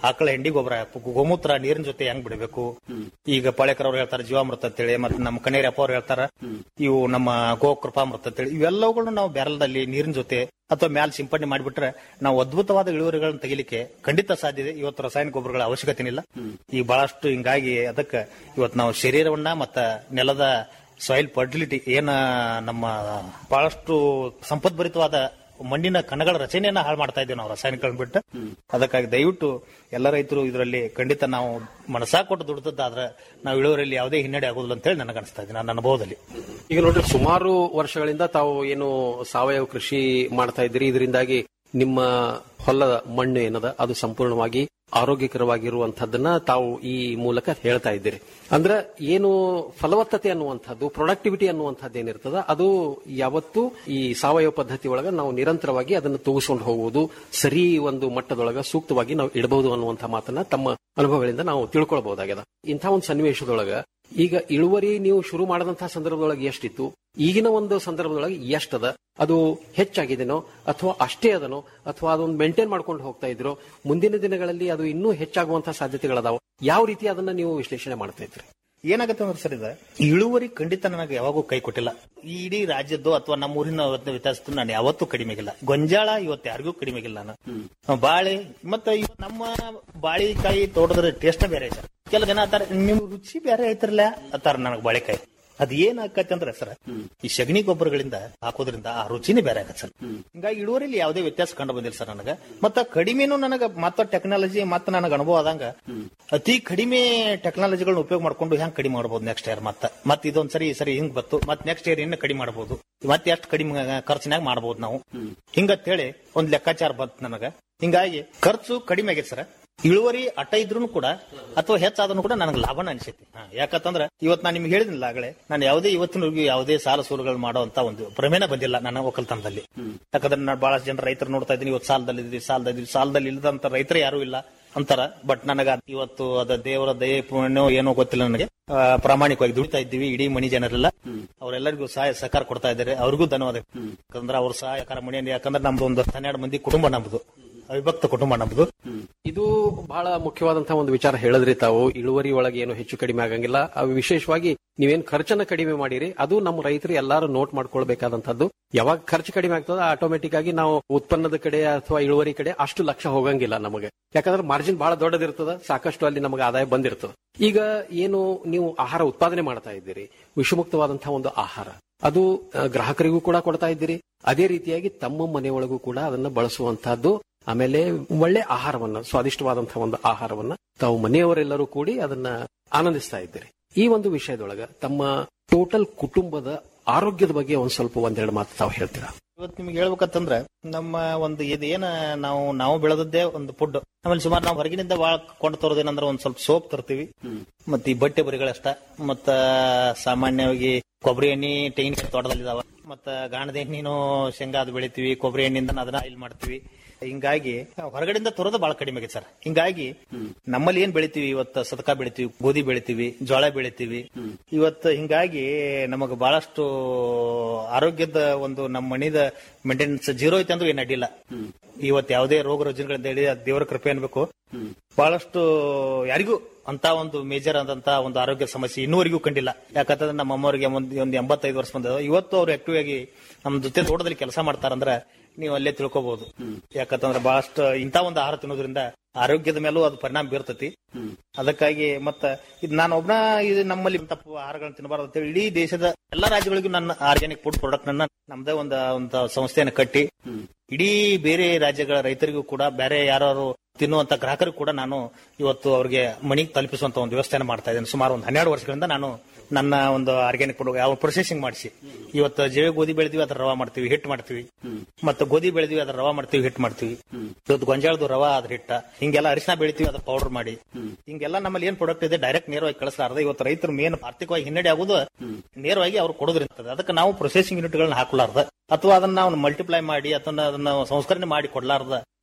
ಆಕಳ ಹೆಂಡಿ ಗೊಬ್ಬರ ಹಾಕ್ಬೇಕು ಗೋಮೂತ್ರ ನೀರಿನ ಜೊತೆ ಹೆಂಗ್ ಬಿಡಬೇಕು ಈಗ ಪಾಳೇಕರ್ ಅವ್ರು ಹೇಳ್ತಾರೆ ಜೀವಾಮೃತ ಅಂತೇಳಿ ಮತ್ತೆ ನಮ್ಮ ಕನೇರಿ ಅಪ್ಪ ಅವ್ರು ಹೇಳ್ತಾರ ಇವು ನಮ್ಮ ಗೋಕೃಪಾಮೃತ ಅಂತೇಳಿ ಇವೆಲ್ಲವುಗಳನ್ನು ನಾವು ಬ್ಯಾರಲ್ದಲ್ಲಿ ನೀರಿನ ಜೊತೆ ಅಥವಾ ಮ್ಯಾಲ್ ಸಿಂಪಡಣೆ ಮಾಡಿಬಿಟ್ರೆ ನಾವು ಅದ್ಭುತವಾದ ಇಳುವರಿಗಳನ್ನು ತೆಗಿಲಿಕ್ಕೆ ಖಂಡಿತ ಸಾಧ್ಯ ಇದೆ ಇವತ್ತು ರಾಸಾಯನಿಕ ಗೊಬ್ಬರಗಳ ಅವಶ್ಯಕತೆ ಇಲ್ಲ ಈಗ ಬಹಳಷ್ಟು ಹಿಂಗಾಗಿ ಅದಕ್ಕೆ ಇವತ್ತು ನಾವು ಶರೀರವನ್ನ ಮತ್ತ ನೆಲದ ಸಾಯಿಲ್ ಫರ್ಟಿಲಿಟಿ ಏನ ನಮ್ಮ ಬಹಳಷ್ಟು ಸಂಪದ್ಭರಿತವಾದ ಮಣ್ಣಿನ ಕಣಗಳ ರಚನೆಯನ್ನ ಹಾಳು ಮಾಡ್ತಾ ಇದ್ದೇವೆ ನಾವು ರಾಸಾಯನಿಕಗಳನ್ನ ಬಿಟ್ಟು ಅದಕ್ಕಾಗಿ ದಯವಿಟ್ಟು ಎಲ್ಲ ರೈತರು ಇದರಲ್ಲಿ ಖಂಡಿತ ನಾವು ಮನಸ್ಸಾ ಕೊಟ್ಟು ದುಡಿದದ್ದಾದ್ರೆ ನಾವು ಇಳುವರಿಯಲ್ಲಿ ಯಾವುದೇ ಹಿನ್ನಡೆ ಆಗೋದಿಲ್ಲ ಅಂತ ಹೇಳಿ ನನಗೆ ಅನಿಸ್ತಾ ಇದೆ ನನ್ನ ಅನುಭವದಲ್ಲಿ ಈಗ ನೋಡ್ರಿ ಸುಮಾರು ವರ್ಷಗಳಿಂದ ತಾವು ಏನು ಸಾವಯವ ಕೃಷಿ ಮಾಡ್ತಾ ಇದ್ದೀರಿ ಇದರಿಂದಾಗಿ ನಿಮ್ಮ ಹೊಲದ ಮಣ್ಣು ಏನದ ಅದು ಸಂಪೂರ್ಣವಾಗಿ ಆರೋಗ್ಯಕರವಾಗಿರುವಂತಹದ್ದನ್ನ ತಾವು ಈ ಮೂಲಕ ಹೇಳ್ತಾ ಇದ್ದೀರಿ ಅಂದ್ರೆ ಏನು ಫಲವತ್ತತೆ ಅನ್ನುವಂಥದ್ದು ಪ್ರೊಡಕ್ಟಿವಿಟಿ ಅನ್ನುವಂಥದ್ದು ಏನಿರ್ತದ ಅದು ಯಾವತ್ತೂ ಈ ಸಾವಯವ ಪದ್ಧತಿ ಒಳಗ ನಾವು ನಿರಂತರವಾಗಿ ಅದನ್ನು ತೂಗಿಸ್ಕೊಂಡು ಹೋಗುವುದು ಸರಿ ಒಂದು ಮಟ್ಟದೊಳಗ ಸೂಕ್ತವಾಗಿ ನಾವು ಇಡಬಹುದು ಅನ್ನುವಂಥ ಮಾತನ್ನ ತಮ್ಮ ಅನುಭವಗಳಿಂದ ನಾವು ತಿಳ್ಕೊಳ್ಬಹುದಾಗ್ಯದ ಇಂಥ ಒಂದು ಸನ್ನಿವೇಶದೊಳಗ ಈಗ ಇಳುವರಿ ನೀವು ಶುರು ಮಾಡದಂತಹ ಸಂದರ್ಭದೊಳಗೆ ಎಷ್ಟಿತ್ತು ಈಗಿನ ಒಂದು ಸಂದರ್ಭದೊಳಗೆ ಎಷ್ಟದ ಅದು ಹೆಚ್ಚಾಗಿದೆನೋ ಅಥವಾ ಅಷ್ಟೇ ಅದನೋ ಅಥವಾ ಅದೊಂದು ಮೇಂಟೈನ್ ಮಾಡ್ಕೊಂಡು ಹೋಗ್ತಾ ಇದ್ರೋ ಮುಂದಿನ ದಿನಗಳಲ್ಲಿ ಅದು ಇನ್ನೂ ಹೆಚ್ಚಾಗುವಂತಹ ಸಾಧ್ಯತೆಗಳದಾವ ಯಾವ ರೀತಿ ಅದನ್ನ ನೀವು ವಿಶ್ಲೇಷಣೆ ಮಾಡ್ತಾ ಇದ್ರಿ ಏನಾಗುತ್ತೆ ಅಂದ್ರೆ ಸರ್ ಇದು ಇಳುವರಿ ಖಂಡಿತ ನನಗೆ ಯಾವಾಗೂ ಕೈ ಕೊಟ್ಟಿಲ್ಲ ಈ ಇಡೀ ರಾಜ್ಯದ್ದು ಅಥವಾ ನಮ್ಮ ಊರಿನ ವ್ಯತ್ಯಾಸದ್ದು ನಾನು ಯಾವತ್ತೂ ಕಡಿಮೆಗಿಲ್ಲ ಗೊಂಜಾಳ ಇವತ್ತು ಯಾರಿಗೂ ಕಡಿಮೆಗಿಲ್ಲ ನಾನು ಬಾಳೆ ಮತ್ತೆ ಇವತ್ತು ನಮ್ಮ ಬಾಳಿಕಾಯಿ ತೋಟದ ಟೇಸ್ಟ್ ಬೇರೆ ಸರ್ ಕೆಲ ಜನ ಅಂತಾರೆ ನಿಮ್ ರುಚಿ ಬೇರೆ ಐತಿರಲ್ಲ ಅಂತಾರ ನನಗೆ ಬಾಳೆಕಾಯಿ ಅದ್ ಏನ್ ಆಕತ್ತೆ ಅಂದ್ರೆ ಸರ್ ಈ ಸಗಣಿ ಗೊಬ್ಬರಗಳಿಂದ ಹಾಕೋದ್ರಿಂದ ಆ ರುಚಿನೇ ಬೇರೆ ಆಗತ್ತೆ ಸರ್ ಹಿಂಗಾಗಿ ಇಳುವರಿಲಿ ಯಾವುದೇ ವ್ಯತ್ಯಾಸ ಕಂಡು ಬಂದಿಲ್ಲ ಸರ್ ನನಗ ಮತ್ತ ಕಡಿಮೆನು ನನಗ ಮತ್ತ ಟೆಕ್ನಾಲಜಿ ಮತ್ತ ನನಗೆ ಅನುಭವ ಆದಂಗ ಅತಿ ಕಡಿಮೆ ಟೆಕ್ನಾಲಜಿಗಳನ್ನ ಉಪಯೋಗ ಮಾಡ್ಕೊಂಡು ಹೆಂಗ್ ಕಡಿಮೆ ಮಾಡಬಹುದು ನೆಕ್ಸ್ಟ್ ಇಯರ್ ಮತ್ತ ಮತ್ ಇದೊಂದ್ ಸರಿ ಈ ಸರಿ ಹಿಂಗ್ ಬತ್ತು ಮತ್ ನೆಕ್ಸ್ಟ್ ಇಯರ್ ಇನ್ನು ಕಡಿಮೆ ಮಾಡಬಹುದು ಮತ್ತೆ ಎಷ್ಟು ಕಡಿಮೆ ಖರ್ಚಿನಾಗ ಮಾಡಬಹುದು ನಾವು ಹಿಂಗತ್ ಹೇಳಿ ಒಂದ್ ಲೆಕ್ಕಾಚಾರ ಬಂತ್ ನನಗ ಹಿಂಗಾಗಿ ಖರ್ಚು ಕಡಿಮೆ ಆಗೈತೆ ಸರ್ ಇಳುವರಿ ಅಟ ಇದ್ರೂ ಕೂಡ ಅಥವಾ ಹೆಚ್ಚಾದ್ರೂ ಕೂಡ ನನಗೆ ಲಾಭನ ಅನಿಸೈತಿ ಯಾಕಂತಂದ್ರೆ ಇವತ್ತು ನಾನು ನಿಮ್ಗೆ ಹೇಳಿದಿಲ್ಲ ಆಗಲೇ ನಾನು ಯಾವುದೇ ಇವತ್ತಿನವರೆಗೂ ಯಾವುದೇ ಸಾಲ ಸೂಲುಗಳು ಮಾಡುವಂತ ಒಂದು ಪ್ರಮೇನ ಬಂದಿಲ್ಲ ನನ್ನ ಒಕ್ಕಲ್ತನದಲ್ಲಿ ಯಾಕಂದ್ರೆ ನಾನು ಬಹಳಷ್ಟು ಜನ ರೈತರು ನೋಡ್ತಾ ಇದ್ದೀನಿ ಇವತ್ತು ಸಾಲದಲ್ಲಿ ಇದ್ವಿ ಸಾಲದಲ್ಲಿ ಸಾಲದಲ್ಲಿ ಇಲ್ಲದಂತ ರೈತರು ಯಾರು ಇಲ್ಲ ಅಂತಾರ ಬಟ್ ನನಗ ಇವತ್ತು ಅದ ದೇವರ ದಯೆ ಪುಣ್ಯನೋ ಏನೋ ಗೊತ್ತಿಲ್ಲ ನನಗೆ ಆ, ಪ್ರಾಮಾಣಿಕವಾಗಿ ದುಡಿತಾ ಇದ್ದೀವಿ ಇಡೀ ಮನಿ ಜನರೆಲ್ಲ ಅವರೆಲ್ಲರಿಗೂ ಸಹಾಯ ಸಹಕಾರ ಕೊಡ್ತಾ ಇದ್ದಾರೆ ಅವ್ರಿಗೂ ಧನ್ಯವಾದ ಯಾಕಂದ್ರೆ ಅವ್ರ ಸಹಾಯಕಾರ ಮನೆಯಲ್ಲಿ ಯಾಕಂದ್ರೆ ನಮ್ದು ಒಂದು ಹನ್ನೆರಡು ಮಂದಿ ಕುಟುಂಬ ನಮ್ದು ಅವಿಭಕ್ತ ಕುಟುಂಬ ನಮ್ದು ಇದು ಬಹಳ ಮುಖ್ಯವಾದಂತಹ ಒಂದು ವಿಚಾರ ಹೇಳಿದ್ರಿ ತಾವು ಇಳುವರಿ ಒಳಗೆ ಏನು ಹೆಚ್ಚು ಕಡಿಮೆ ಆಗಂಗಿಲ್ಲ ಅವು ವಿಶೇಷವಾಗಿ ನೀವೇನ್ ಖರ್ಚನ್ನ ಕಡಿಮೆ ಮಾಡಿರಿ ಅದು ನಮ್ಮ ರೈತರು ಎಲ್ಲಾರು ನೋಟ್ ಮಾಡ್ಕೊಳ್ಬೇಕಾದಂತದ್ದು ಯಾವಾಗ ಖರ್ಚು ಕಡಿಮೆ ಆಗ್ತದ ಆಟೋಮೆಟಿಕ್ ಆಗಿ ನಾವು ಉತ್ಪನ್ನದ ಕಡೆ ಅಥವಾ ಇಳುವರಿ ಕಡೆ ಅಷ್ಟು ಲಕ್ಷ ಹೋಗಂಗಿಲ್ಲ ನಮಗೆ ಯಾಕಂದ್ರೆ ಮಾರ್ಜಿನ್ ಬಹಳ ದೊಡ್ಡದಿರ್ತದ ಸಾಕಷ್ಟು ಅಲ್ಲಿ ನಮಗೆ ಆದಾಯ ಬಂದಿರ್ತದ ಈಗ ಏನು ನೀವು ಆಹಾರ ಉತ್ಪಾದನೆ ಮಾಡ್ತಾ ಇದ್ದೀರಿ ವಿಷಮುಕ್ತವಾದಂತಹ ಒಂದು ಆಹಾರ ಅದು ಆ, ಗ್ರಾಹಕರಿಗೂ ಕೂಡ ಕೊಡ್ತಾ ಇದ್ದೀರಿ ಅದೇ ರೀತಿಯಾಗಿ ತಮ್ಮ ಮನೆಯೊಳಗೂ ಕೂಡ ಅದನ್ನ ಬಳಸುವಂತಹದ್ದು ಆಮೇಲೆ ಒಳ್ಳೆ ಆಹಾರವನ್ನ ಸ್ವಾದಿಷ್ಟವಾದಂತಹ ಒಂದು ಆಹಾರವನ್ನ ತಾವು ಮನೆಯವರೆಲ್ಲರೂ ಕೂಡಿ ಅದನ್ನ ಆನಂದಿಸ್ತಾ ಇದ್ದೀರಿ ಈ ಒಂದು ವಿಷಯದೊಳಗ ತಮ್ಮ ಟೋಟಲ್ ಕುಟುಂಬದ ಆರೋಗ್ಯದ ಬಗ್ಗೆ ಒಂದ್ ಸ್ವಲ್ಪ ಒಂದೆರಡು ಮಾತು ತಾವು ಹೇಳ್ತೀರಾ ಇವತ್ತು ನಿಮ್ಗೆ ಹೇಳ್ಬೇಕಂತಂದ್ರೆ ನಮ್ಮ ಒಂದು ಇದೇನ ನಾವು ನಾವು ಬೆಳೆದದ್ದೇ ಒಂದು ಫುಡ್ ಆಮೇಲೆ ಸುಮಾರು ನಾವು ಹೊರಗಿನಿಂದ ಬಾಳ ಕೊಂಡು ತರೋದೇನಂದ್ರೆ ಒಂದ್ ಸ್ವಲ್ಪ ಸೋಪ್ ತರ್ತೀವಿ ಮತ್ತೆ ಈ ಬಟ್ಟೆ ಬರಿಗಳಷ್ಟ ಮತ್ತ ಸಾಮಾನ್ಯವಾಗಿ ಕೊಬ್ಬರಿ ಎಣ್ಣೆ ತೆಂಗಿನಕಾಯಿ ತೋಟದಲ್ಲಿದಾವ ಮತ್ತ ಗಾಣದ ಎಣ್ಣಿನೂ ಶೇಂಗಾ ಅದು ಬೆಳಿತೀವಿ ಕೊಬ್ಬರಿ ಎಣ್ಣಿಂದ ಅದನ್ನ ಆಯಿಲ್ ಮಾಡ್ತೀವಿ ಹಿಂಗಾಗಿ ಹೊರಗಡೆಯಿಂದ ತರೋದು ಬಹಳ ಕಡಿಮೆ ಆಗಿದೆ ಸರ್ ಹಿಂಗಾಗಿ ನಮ್ಮಲ್ಲಿ ಏನ್ ಬೆಳಿತೀವಿ ಇವತ್ತು ಸದಕ ಬೆಳಿತೀವಿ ಗೋಧಿ ಬೆಳಿತೀವಿ ಜೋಳ ಬೆಳಿತೀವಿ ಇವತ್ತು ಹಿಂಗಾಗಿ ನಮಗ ಬಹಳಷ್ಟು ಆರೋಗ್ಯದ ಒಂದು ನಮ್ಮ ಮನಿದ ಮೇಂಟೆನೆನ್ಸ್ ಜೀರೋ ಐತೆ ಅಂದ್ರೂ ಏನ್ ಅಡ್ಡಿಲ್ಲ ಇವತ್ತು ಯಾವುದೇ ರೋಗ ರುಜಿನಗಳಿಂದ ಹೇಳಿ ಅದ್ ದೇವರ ಕೃಪೆ ಅನ್ಬೇಕು ಬಹಳಷ್ಟು ಯಾರಿಗೂ ಅಂತ ಒಂದು ಮೇಜರ್ ಆದಂತ ಒಂದು ಆರೋಗ್ಯ ಸಮಸ್ಯೆ ಇನ್ನೂವರೆಗೂ ಕಂಡಿಲ್ಲ ಯಾಕಂತಂದ್ರೆ ನಮ್ಮ ಅಮ್ಮವರಿಗೆ ಒಂದು ಒಂದು ಎಂಬತ್ತೈದು ವರ್ಷ ಬಂದ ಇವತ್ತು ಅವ್ರು ಆಕ್ಟಿವ್ ಆಗಿ ನಮ್ಮ ಜೊತೆ ತೋಟದಲ್ಲಿ ಕೆಲಸ ಮಾಡ್ತಾರಂದ್ರೆ ನೀವು ಅಲ್ಲೇ ತಿಳ್ಕೊಬಹುದು ಯಾಕಂತಂದ್ರೆ ಬಹಳಷ್ಟು ಇಂಥ ಒಂದು ಆಹಾರ ತಿನ್ನೋದ್ರಿಂದ ಆರೋಗ್ಯದ ಮೇಲೂ ಅದು ಪರಿಣಾಮ ಬೀರ್ತತಿ ಅದಕ್ಕಾಗಿ ಮತ್ತ ಇದು ನಾನು ಒಬ್ಬನ ಇದು ನಮ್ಮಲ್ಲಿ ತಪ್ಪು ಆಹಾರಗಳನ್ನ ತಿನ್ನಬಾರದು ಅಂತೇಳಿ ಇಡೀ ದೇಶದ ಎಲ್ಲಾ ರಾಜ್ಯಗಳಿಗೂ ನನ್ನ ಆರ್ಗ್ಯಾನಿಕ್ ಫುಡ್ ಪ್ರಾಡಕ್ಟ್ ನನ್ನ ನಮ್ದೇ ಒಂದು ಒಂದು ಸಂಸ್ಥೆಯನ್ನು ಕಟ್ಟಿ ಇಡೀ ಬೇರೆ ರಾಜ್ಯಗಳ ರೈತರಿಗೂ ಕೂಡ ಬೇರೆ ಯಾರು ತಿನ್ನುವಂತ ಗ್ರಾಹಕರಿಗೂ ಕೂಡ ನಾನು ಇವತ್ತು ಅವ್ರಿಗೆ ಮಣಿಗೆ ತಲುಪಿಸುವಂತ ಒಂದು ವ್ಯವಸ್ಥೆಯನ್ನು ಮಾಡ್ತಾ ಇದ್ದೇನೆ ಸುಮಾರು ಒಂದು ಹನ್ನೆರಡು ವರ್ಷಗಳಿಂದ ನಾನು ನನ್ನ ಒಂದು ಆರ್ಗ್ಯಾನಿಕ್ ಫುಡ್ ಯಾವ ಪ್ರೊಸೆಸಿಂಗ್ ಮಾಡಿಸಿ ಇವತ್ತು ಜೇವೆ ಗೋಧಿ ಬೆಳೆದಿವಿ ಅದ್ರ ರವಾ ಮಾಡ್ತೀವಿ ಹಿಟ್ ಮಾಡ್ತೀವಿ ಮತ್ತೆ ಗೋಧಿ ಬೆಳೆದಿವಿ ಅದ್ರ ರವಾ ಮಾಡ್ತೀವಿ ಹಿಟ್ ಮಾಡ್ತೀವಿ ಇವತ್ತು ಗೊಂಜಾಳದ ರವಾ ಅದ್ರ ಹಿಟ್ಟ ಹಿಂಗೆಲ್ಲ ಅರಿಶಿನ ಬೆಳಿತೀವಿ ಅದ್ರ ಪೌಡರ್ ಮಾಡಿ ಹಿಂಗೆಲ್ಲ ನಮ್ಮಲ್ಲಿ ಏನ್ ಪ್ರಾಡಕ್ಟ್ ಇದೆ ಡೈರೆಕ್ಟ್ ನೇರವಾಗಿ ಕಳಿಸಲಾರ್ದ ಇವತ್ತು ರೈತರು ಮೇನ್ ಆರ್ಥಿಕವಾಗಿ ಹಿನ್ನಡೆ ಆಗುದು ನೇರವಾಗಿ ಅವ್ರು ಕೊಡೋದ್ರಿಂದ ಅದಕ್ಕೆ ನಾವು ಪ್ರೊಸೆಸಿಂಗ್ ಯೂನಿಟ್ಗಳನ್ನ ಹಾಕಲಾರ್ದ ಅಥವಾ ಅದನ್ನ ನಾವು ಮಲ್ಟಿಪ್ಲೈ ಮಾಡಿ ಅಥವಾ ಅದನ್ನ ಸಂಸ್ಕರಣೆ ಮಾಡಿ ಕೊಡ್ಲಾರ್ದ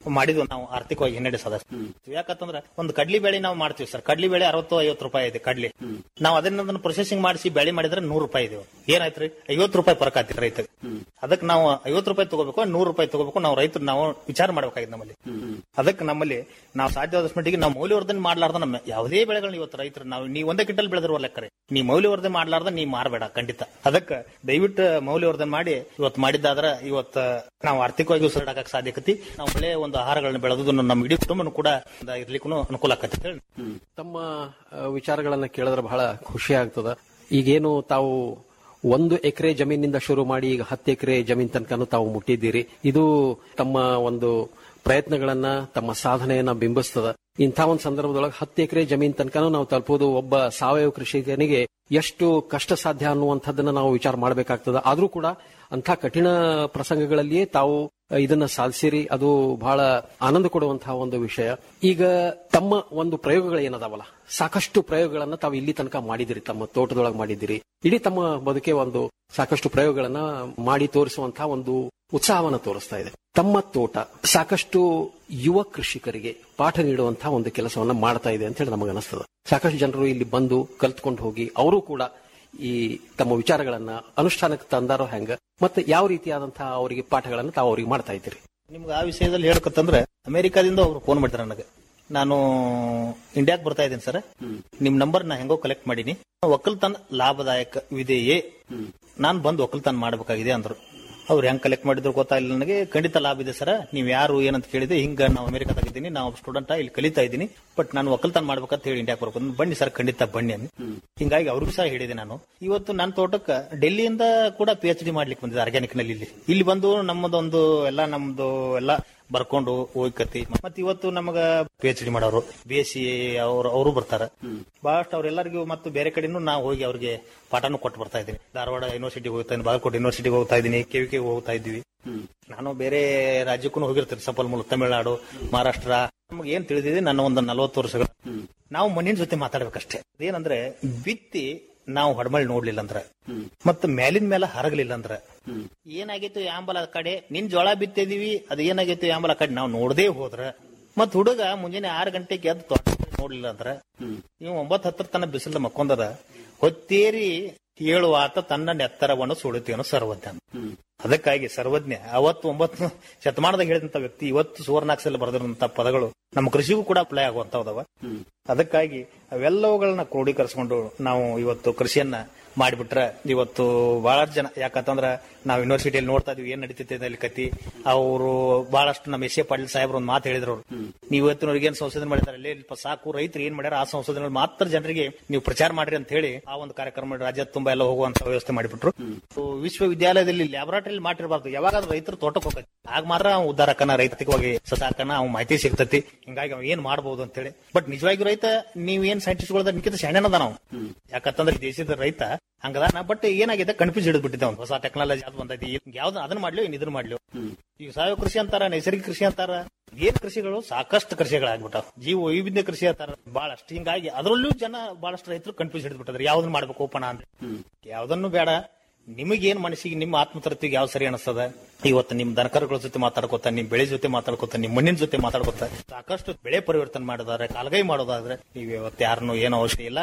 ಮಾಡಿದ್ವಿ ನಾವು ಆರ್ಥಿಕವಾಗಿ ಹಿನ್ನಡೆ ಸಾಧಿಸ್ತೀವಿ ಯಾಕಂತಂದ್ರೆ ಒಂದು ಕಡ್ಲಿ ಬೇಳೆ ನಾವು ಮಾಡ್ತೀವಿ ಸರ್ ಕಡ್ಲಿ ಬೇಳೆ ಅರವತ್ತು ಐವತ್ತು ರೂಪಾಯಿ ಇದೆ ಕಡ್ಲಿ ನಾವು ಅದನ್ನ ಪ್ರೊಸೆಸಿಂಗ್ ಮಾಡಿಸಿ ಬೆಳೆ ಮಾಡಿದ್ರೆ ನೂರು ರೂಪಾಯಿ ಇದೆ ಏನಾಯ್ತ್ರಿ ಐವತ್ತು ರೂಪಾಯಿ ಫರಕ್ ಆಯ್ತು ರೈತಗೆ ಅದಕ್ಕೆ ನಾವು ಐವತ್ತು ರೂಪಾಯಿ ತಗೋಬೇಕು ನೂರು ರೂಪಾಯಿ ತಗೋಬೇಕು ನಾವು ರೈತರು ನಾವು ವಿಚಾರ ಮಾಡ್ಬೇಕಾಗಿದೆ ನಮ್ಮಲ್ಲಿ ಅದಕ್ಕೆ ನಮ್ಮಲ್ಲಿ ನಾವು ಸಾಧ್ಯವಾದಷ್ಟು ಮಟ್ಟಿಗೆ ನಾವು ಮೌಲ್ಯವರ್ಧನೆ ಮಾಡ್ಲಾರ್ದ ನಮ್ಮ ಯಾವುದೇ ಬೆಳೆಗಳನ್ನ ಇವತ್ತು ರೈತರು ನಾವು ನೀವು ಒಂದೇ ಕ್ವಿಂಟಲ್ ಬೆಳೆದಿರುವ ಲೆಕ್ಕರೆ ನೀ ಮೌಲ್ಯವರ್ಧನೆ ಮಾಡ್ಲಾರ್ದ ನೀ ಮಾರಬೇಡ ಖಂಡಿತ ಅದಕ್ಕೆ ದಯವಿಟ್ಟು ಮೌಲ್ಯವರ್ಧನೆ ಮಾಡಿ ಇವತ್ತು ಮಾಡಿದ್ದಾದ್ರ ಇವತ್ತು ನಾವು ಆರ್ಥಿಕವಾಗಿ ಉಸಿರಾಡಕ್ಕೆ ಸಾಧ್ಯಕತಿ ನಾವು ಒಳ್ಳೆಯ ಒಂದು ಆಹಾರಗಳನ್ನ ಬೆಳೆದು ನಮ್ಮ ಇಡೀ ಕುಟುಂಬನೂ ಕೂಡ ಇರ್ಲಿಕ್ಕೂ ಅನುಕೂಲ ಆಕತಿ ಅಂತ ಹೇಳಿ ತಮ್ಮ ಆ, ವಿಚಾರಗಳನ್ನ ಕೇಳಿದ್ರೆ ಬಹಳ ಖುಷಿ ಆಗ್ತದ ಈಗೇನು ತಾವು ಒಂದು ಎಕರೆ ಜಮೀನಿಂದ ಶುರು ಮಾಡಿ ಈಗ ಹತ್ತು ಎಕರೆ ಜಮೀನ್ ತನಕನೂ ತಾವು ಮುಟ್ಟಿದ್ದೀರಿ ಇದು ತಮ್ಮ ಒಂದು ಪ್ರಯತ್ನಗಳನ್ನ ತಮ್ಮ ಸಾಧನೆಯನ್ನ ಬಿಂಬಿಸ್ತದ ಇಂಥ ಒಂದು ಸಂದರ್ಭದೊಳಗೆ ಹತ್ತು ಎಕರೆ ಜಮೀನ್ ತನಕನೂ ನಾವು ತಲುಪೋದು ಒಬ್ಬ ಸಾವಯವ ಕೃಷಿಕನಿಗೆ ಎಷ್ಟು ಕಷ್ಟ ಸಾಧ್ಯ ಅನ್ನುವಂಥದ್ದನ್ನ ನಾವು ವಿಚಾರ ಮಾಡಬೇಕಾಗ್ತದ ಆದ್ರೂ ಕೂಡ ಅಂಥ ಕಠಿಣ ಪ್ರಸಂಗಗಳಲ್ಲಿಯೇ ತಾವು ಇದನ್ನ ಸಾಧಿಸಿರಿ ಅದು ಬಹಳ ಆನಂದ ಕೊಡುವಂತಹ ಒಂದು ವಿಷಯ ಈಗ ತಮ್ಮ ಒಂದು ಪ್ರಯೋಗಗಳು ಏನದಾವಲ್ಲ ಸಾಕಷ್ಟು ಪ್ರಯೋಗಗಳನ್ನ ತಾವು ಇಲ್ಲಿ ತನಕ ಮಾಡಿದಿರಿ ತಮ್ಮ ತೋಟದೊಳಗೆ ಮಾಡಿದಿರಿ ಇಡೀ ತಮ್ಮ ಬದುಕೆ ಒಂದು ಸಾಕಷ್ಟು ಪ್ರಯೋಗಗಳನ್ನ ಮಾಡಿ ತೋರಿಸುವಂತಹ ಒಂದು ಉತ್ಸಾಹವನ್ನು ತೋರಿಸ್ತಾ ಇದೆ ತಮ್ಮ ತೋಟ ಸಾಕಷ್ಟು ಯುವ ಕೃಷಿಕರಿಗೆ ಪಾಠ ನೀಡುವಂತಹ ಒಂದು ಕೆಲಸವನ್ನ ಮಾಡ್ತಾ ಇದೆ ಅಂತ ಹೇಳಿ ನಮಗೆ ಅನಿಸ್ತದೆ ಸಾಕಷ್ಟು ಜನರು ಇಲ್ಲಿ ಬಂದು ಕಲ್ತ್ಕೊಂಡು ಹೋಗಿ ಅವರು ಕೂಡ ಈ ತಮ್ಮ ವಿಚಾರಗಳನ್ನ ಅನುಷ್ಠಾನಕ್ಕೆ ತಂದಾರೋ ಹೆಂಗ ಮತ್ತೆ ಯಾವ ರೀತಿಯಾದಂತಹ ಅವರಿಗೆ ಪಾಠಗಳನ್ನ ತಾವು ಅವರಿಗೆ ಮಾಡ್ತಾ ಇದ್ದೀರಿ ನಿಮ್ಗೆ ಆ ವಿಷಯದಲ್ಲಿ ಹೇಳ್ಬೇಕಂತಂದ್ರೆ ಅಮೆರಿಕಾದಿಂದ ಅವ್ರು ಫೋನ್ ಮಾಡಿದ್ರು ನನಗೆ ನಾನು ಇಂಡಿಯಾಕ್ ಬರ್ತಾ ಇದ್ದೀನಿ ಸರ್ ನಿಮ್ ನಂಬರ್ ನಾ ಹೆಂಗೋ ಕಲೆಕ್ಟ್ ಮಾಡೀನಿ ಒಕ್ಕಲ್ತನ ಲಾಭದಾಯಕವಿದೆಯೇ ನಾನು ಬಂದು ಒಕ್ಕಲ್ತನ ಮಾಡಬೇಕಾಗಿದೆ ಅಂದ್ರು ಅವ್ರು ಹೆಂಗ್ ಕಲೆಕ್ಟ್ ಮಾಡಿದ್ರು ಗೊತ್ತಾಗಿಲ್ಲ ನನಗೆ ಖಂಡಿತ ಲಾಭ ಇದೆ ಸರ್ ನೀವ್ ಯಾರು ಏನಂತ ಕೇಳಿದೆ ಹಿಂಗ ನಾವು ಅಮೆರಿಕಾದಾಗ ಇದ್ದೀನಿ ನಾವು ಸ್ಟೂಡೆಂಟ್ ಇಲ್ಲಿ ಕಲಿತಾ ಇದ್ದೀನಿ ಬಟ್ ನಾನು ಒಕ್ಕಲ್ತನ ಮಾಡ್ಬೇಕಂತ ಹೇಳಿ ಇಂಡಿಯಾಕ್ ಬರ್ಬೇಕು ಬನ್ನಿ ಸರ್ ಖಂಡಿತ ಬನ್ನಿ ಅಂತ ಹಿಂಗಾಗಿ ಅವ್ರಿಗೂ ಸಹ ಹೇಳಿದೆ ನಾನು ಇವತ್ತು ನನ್ನ ತೋಟಕ್ಕೆ ಡೆಲ್ಲಿಯಿಂದ ಕೂಡ ಪಿ ಎಚ್ ಡಿ ಮಾಡ್ಲಿಕ್ಕೆ ಬಂದಿದೆ ಆರ್ಗ್ಯಾನಿಕ್ ನಲ್ಲಿ ಇಲ್ಲಿ ಇಲ್ಲಿ ಬಂದು ನಮ್ಮದೊಂದು ಎಲ್ಲ ನಮ್ದು ಎಲ್ಲ ಬರ್ಕೊಂಡು ಹೋಗ್ಕತಿ ಮತ್ ಇವತ್ತು ನಮಗ ಪಿ ಎಚ್ ಡಿ ಮಾಡೋರು ಬಿ ಎಸ್ ಸಿ ಅವರು ಅವರು ಬರ್ತಾರ ಬಹಳಷ್ಟು ಅವ್ರೆಲ್ಲರಿಗೂ ಮತ್ತು ಬೇರೆ ಕಡೆನೂ ನಾವು ಹೋಗಿ ಅವ್ರಿಗೆ ಪಾಠನೂ ಕೊಟ್ಟು ಬರ್ತಾ ಇದ್ದೀನಿ ಧಾರವಾಡ ಯೂನಿವರ್ಸಿಟಿಗೆ ಹೋಗ್ತಾ ಇದ್ದೀನಿ ಬಾಗಲಕೋಟೆ ಯೂನಿವರ್ಸಿಟಿಗೆ ಹೋಗ್ತಾ ಇದ್ದೀನಿ ಕೆವಿಕೆ ಹೋಗ್ತಾ ಇದ್ದೀವಿ ನಾನು ಬೇರೆ ರಾಜ್ಯಕ್ಕೂ ಹೋಗಿರ್ತೀನಿ ಸಂಪನ್ಮೂಲ ತಮಿಳುನಾಡು ಮಹಾರಾಷ್ಟ್ರ ನಮ್ಗೆ ಏನ್ ತಿಳಿದಿದೆ ನನ್ನ ಒಂದು ನಲವತ್ತು ವರ್ಷಗಳು ನಾವು ಮಣ್ಣಿನ ಜೊತೆ ಮಾತಾಡ್ಬೇಕಷ್ಟೇ ಏನಂದ್ರೆ ಬಿತ್ತಿ ನಾವು ಹೊಡಮಳ್ ನೋಡ್ಲಿಲ್ಲ ಅಂದ್ರ ಮತ್ತ ಮೇಲಿನ ಮೇಲೆ ಹರಗಲಿಲ್ಲ ಅಂದ್ರ ಏನಾಗೈತು ಯಾಂಬಲ ಕಡೆ ನಿನ್ ಜೋಳ ಬಿತ್ತಿದೀವಿ ಅದ್ ಏನಾಗೈತು ಯಾಂಬಲ ಕಡೆ ನಾವು ನೋಡದೇ ಹೋದ್ರ ಮತ್ ಹುಡುಗ ಮುಂಜಾನೆ ಆರು ಗಂಟೆಗೆ ಎದ್ದು ತೋಟ ನೋಡ್ಲಿಲ್ಲ ಅಂದ್ರ ನೀವು ಒಂಬತ್ ಹತ್ತರ ತನ ಬಿಸಿಲ ಮಕ್ಕೊಂದರ ಹೊತ್ತೇರಿ ಏಳು ಆತ ತನ್ನ ನೆತ್ತರವನ್ನು ಸುಡುತ್ತೇನೋ ಸರ್ವಜ್ಞ ಅದಕ್ಕಾಗಿ ಸರ್ವಜ್ಞ ಅವತ್ತು ಒಂಬತ್ತು ಶತಮಾನದಾಗ ಹೇಳಿದಂತ ವ್ಯಕ್ತಿ ಇವತ್ತು ಸುವರ್ಣಾಕ್ಷರಲ್ಲಿ ಬರೆದಿರುವಂತ ಪದಗಳು ನಮ್ಮ ಕೃಷಿಗೂ ಕೂಡ ಅಪ್ಲೈ ಆಗುವಂತವದವ ಅದಕ್ಕಾಗಿ ಅವೆಲ್ಲವುಗಳನ್ನ ಕ್ರೋಢೀಕರಿಸಿಕೊಂಡು ನಾವು ಇವತ್ತು ಕೃಷಿಯನ್ನ ಮಾಡಿಬಿಟ್ರೆ ಇವತ್ತು ಬಹಳಷ್ಟು ಜನ ಯಾಕಂತಂದ್ರ ನಾವು ಯೂನಿವರ್ಸಿಟಿಯಲ್ಲಿ ನೋಡ್ತಾ ಇದೀವಿ ಏನ್ ನಡೀತೈತೆ ಅಲ್ಲಿ ಕತಿ ಅವರು ಬಹಳಷ್ಟು ನಮ್ಮ ಎಸ್ ಎ ಪಾಟೀಲ್ ಸಾಹೇಬ್ರು ಒಂದು ಮಾತು ಹೇಳಿದ್ರು ಅವ್ರು. ನೀವು ಇವತ್ತಿನವ್ರಿಗೆ ಏನ್ ಸಂಶೋಧನೆ ಮಾಡಿದಾರೆ ಅಲ್ಲಿ ಇಲ್ಪ ಸಾಕು ರೈತರು ಏನ್ ಮಾಡ್ಯಾರ ಆ ಸಂಶೋಧನೆ ಮಾತ್ರ ಜನರಿಗೆ ನೀವು ಪ್ರಚಾರ ಮಾಡ್ರಿ ಅಂತ ಹೇಳಿ ಆ ಒಂದು ಕಾರ್ಯಕ್ರಮ ರಾಜ್ಯ ತುಂಬಾ ಎಲ್ಲ ಹೋಗುವಂತ ವ್ಯವಸ್ಥೆ ಮಾಡಿಬಿಟ್ರು ಸೊ, ವಿಶ್ವವಿದ್ಯಾಲಯದಲ್ಲಿ ಲ್ಯಾಬೊರೇಟರಿ ಮಾಡಿರಬಾರ್ದು ಯಾವಾಗಾದ್ರೂ ರೈತರು ತೋಟಕ್ಕೆ ಹೋಗತ್ತೆ ಆಗ ಮಾತ್ರ ಅವ್ನು ಉದ್ದಾರಕನ ರೈತಿಕವಾಗಿ ಸಸಾಕನ ಅವ್ನ ಮಾಹಿತಿ ಸಿಗ್ತತಿ ಹಿಂಗಾಗಿ ಅವ್ ಏನ್ ಮಾಡಬಹುದು ಅಂತ ಹೇಳಿ ಬಟ್ ನಿಜವಾಗಿ ರೈತ ನೀವ್ ಏನ್ ಸೈಂಟಿಸ್ಟ್ಗಳದ ನಿಕ್ಕಿತ ಶಾಣೆನದ ನಾವು ಯಾಕಂತಂದ್ರೆ ಈ ದೇಶದ ರೈತ ಹಂಗದಾನ ಬಟ್ ಏನಾಗಿದೆ ಕನ್ಫ್ಯೂಸ್ ಹಿಡಿದ್ಬಿಟ್ಟಿದ್ದ ಅವ್ನು ಹೊಸ ಟೆಕ್ನಾಲಜಿ ಅದು ಬಂದೈತಿ ಯಾವ್ದು ಅದನ್ನ ಮಾಡ್ಲಿ ಇನ್ ಇದನ್ನ ಮಾಡ್ಲಿ ಈಗ ಸಾವಯವ ಕೃಷಿ ಅಂತಾರ ನೈಸರ್ಗಿಕ ಕೃಷಿ ಅಂತಾರ ಏನ್ ಕೃಷಿಗಳು ಸಾಕಷ್ಟು ಕೃಷಿಗಳಾಗ್ಬಿಟ್ಟಾವ ಜೀವ ವೈವಿಧ್ಯ ಕೃಷಿ ಅಂತಾರ ಬಹಳಷ್ಟು ಹಿಂಗಾಗಿ ಅದರಲ್ಲೂ ಜನ ಬಹಳಷ್ಟು ರೈತರು ಕನ್ಫ್ಯೂಸ್ ಹಿಡಿದ್ಬಿಟ್ಟದ್ರ ಯಾವ್ದನ್ನ ಮಾಡ್ಬೇಕು ಓಪನ ಅಂದ್ರೆ ಯಾವ್ದನ್ನು ಬೇಡ ನಿಮಗೇನ್ ಮನಸ್ಸಿಗೆ ನಿಮ್ಮ ಆತ್ಮತೃಪ್ತಿಗೆ ಯಾವ ಸರಿ ಅನಿಸ್ತದ ಇವತ್ತು ನಿಮ್ ದನಕರುಗಳ ಜೊತೆ ಮಾತಾಡ್ಕೊತ ನಿಮ್ ಬೆಳೆ ಜೊತೆ ಮಾತಾಡ್ಕೊತ ನಿಮ್ ಮಣ್ಣಿನ ಜೊತೆ ಮಾತಾಡ್ಕೊತ ಸಾಕಷ್ಟು ಬೆಳೆ ಪರಿವರ್ತನೆ ಮಾಡೋದಾದ್ರೆ ಕಾಲ್ಗೈ ಮಾಡೋದಾದ್ರೆ ನೀವು ಇವತ್ತು ಯಾರನ್ನು ಏನು ಅವಶ್ಯ ಇಲ್ಲ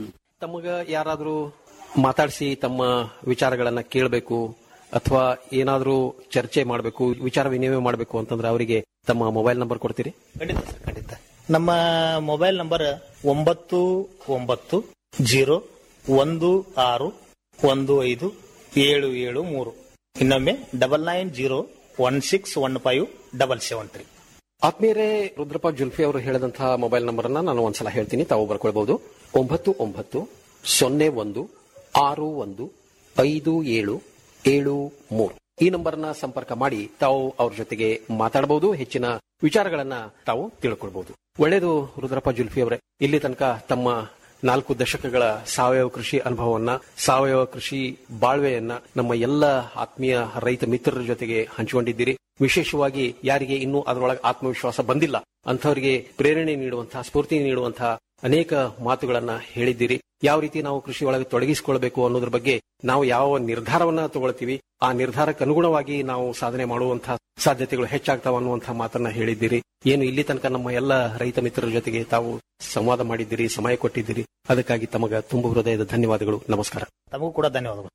ತಮಗ ಯಾರಾದ್ರೂ ಮಾತಾಡಿಸಿ ತಮ್ಮ ವಿಚಾರಗಳನ್ನ ಕೇಳಬೇಕು ಅಥವಾ ಏನಾದ್ರೂ ಚರ್ಚೆ ಮಾಡಬೇಕು ವಿಚಾರ ವಿನಿಮಯ ಮಾಡಬೇಕು ಅಂತಂದ್ರೆ ಅವರಿಗೆ ತಮ್ಮ ಮೊಬೈಲ್ ನಂಬರ್ ಕೊಡ್ತೀರಿ ಖಂಡಿತ ಸರ್ ಖಂಡಿತ ನಮ್ಮ ಮೊಬೈಲ್ ನಂಬರ್ ಒಂಬತ್ತು ಒಂಬತ್ತು ಜೀರೋ ಒಂದು ಆರು ಒಂದು ಐದು ಏಳು ಏಳು ಮೂರು ಇನ್ನೊಮ್ಮೆ double nine zero one six one five double seven three ಆತ್ಮೀಯರೇ ರುದ್ರಪ್ಪ ಜುಲ್ಫಿ ಅವರು ಹೇಳಿದಂತಹ ಮೊಬೈಲ್ ನಂಬರ್ ಅನ್ನ ನಾನು ಒಂದ್ಸಲ ಹೇಳ್ತೀನಿ ತಾವು ಬರ್ಕೊಳ್ಬಹುದು ಒಂಬತ್ತು ಒಂಬತ್ತು ಸೊನ್ನೆ ಒಂದು ಆರು ಒಂದು ಐದು ಏಳು ಏಳು ಮೂರು ಈ ನಂಬರ್ನ ಸಂಪರ್ಕ ಮಾಡಿ ತಾವು ಅವ್ರ ಜೊತೆಗೆ ಮಾತಾಡಬಹುದು ಹೆಚ್ಚಿನ ವಿಚಾರಗಳನ್ನ ತಾವು ತಿಳ್ಕೊಳ್ಬಹುದು ಒಳ್ಳೆಯದು ರುದ್ರಪ್ಪ ಜುಲ್ಫಿ ಅವರೇ ಇಲ್ಲಿ ತನಕ ತಮ್ಮ ನಾಲ್ಕು ದಶಕಗಳ ಸಾವಯವ ಕೃಷಿ ಅನುಭವವನ್ನ ಸಾವಯವ ಕೃಷಿ ಬಾಳ್ವೆಯನ್ನ ನಮ್ಮ ಎಲ್ಲ ಆತ್ಮೀಯ ರೈತ ಮಿತ್ರರ ಜೊತೆಗೆ ಹಂಚಿಕೊಂಡಿದ್ದೀರಿ ವಿಶೇಷವಾಗಿ ಯಾರಿಗೆ ಇನ್ನೂ ಅದರೊಳಗೆ ಆತ್ಮವಿಶ್ವಾಸ ಬಂದಿಲ್ಲ ಅಂಥವರಿಗೆ ಪ್ರೇರಣೆ ನೀಡುವಂತಹ ಸ್ಫೂರ್ತಿ ನೀಡುವಂತಹ ಅನೇಕ ಮಾತುಗಳನ್ನ ಹೇಳಿದ್ದೀರಿ ಯಾವ ರೀತಿ ನಾವು ಕೃಷಿ ಒಳಗೆ ತೊಡಗಿಸಿಕೊಳ್ಬೇಕು ಅನ್ನೋದ್ರ ಬಗ್ಗೆ ನಾವು ಯಾವ ನಿರ್ಧಾರವನ್ನ ತಗೊಳ್ತೀವಿ ಆ ನಿರ್ಧಾರಕ್ಕೆ ಅನುಗುಣವಾಗಿ ನಾವು ಸಾಧನೆ ಮಾಡುವಂತಹ ಸಾಧ್ಯತೆಗಳು ಹೆಚ್ಚಾಗ್ತಾವ ಅನ್ನುವಂತಹ ಮಾತನ್ನ ಹೇಳಿದ್ದೀರಿ ಏನು ಇಲ್ಲಿ ತನಕ ನಮ್ಮ ಎಲ್ಲ ರೈತ ಮಿತ್ರರ ಜೊತೆಗೆ ತಾವು ಸಂವಾದ ಮಾಡಿದ್ದೀರಿ ಸಮಯ ಕೊಟ್ಟಿದ್ದೀರಿ ಅದಕ್ಕಾಗಿ ತಮಗ ತುಂಬ ಹೃದಯದ ಧನ್ಯವಾದಗಳು ನಮಸ್ಕಾರ ತಮಗೂ ಕೂಡ ಧನ್ಯವಾದಗಳು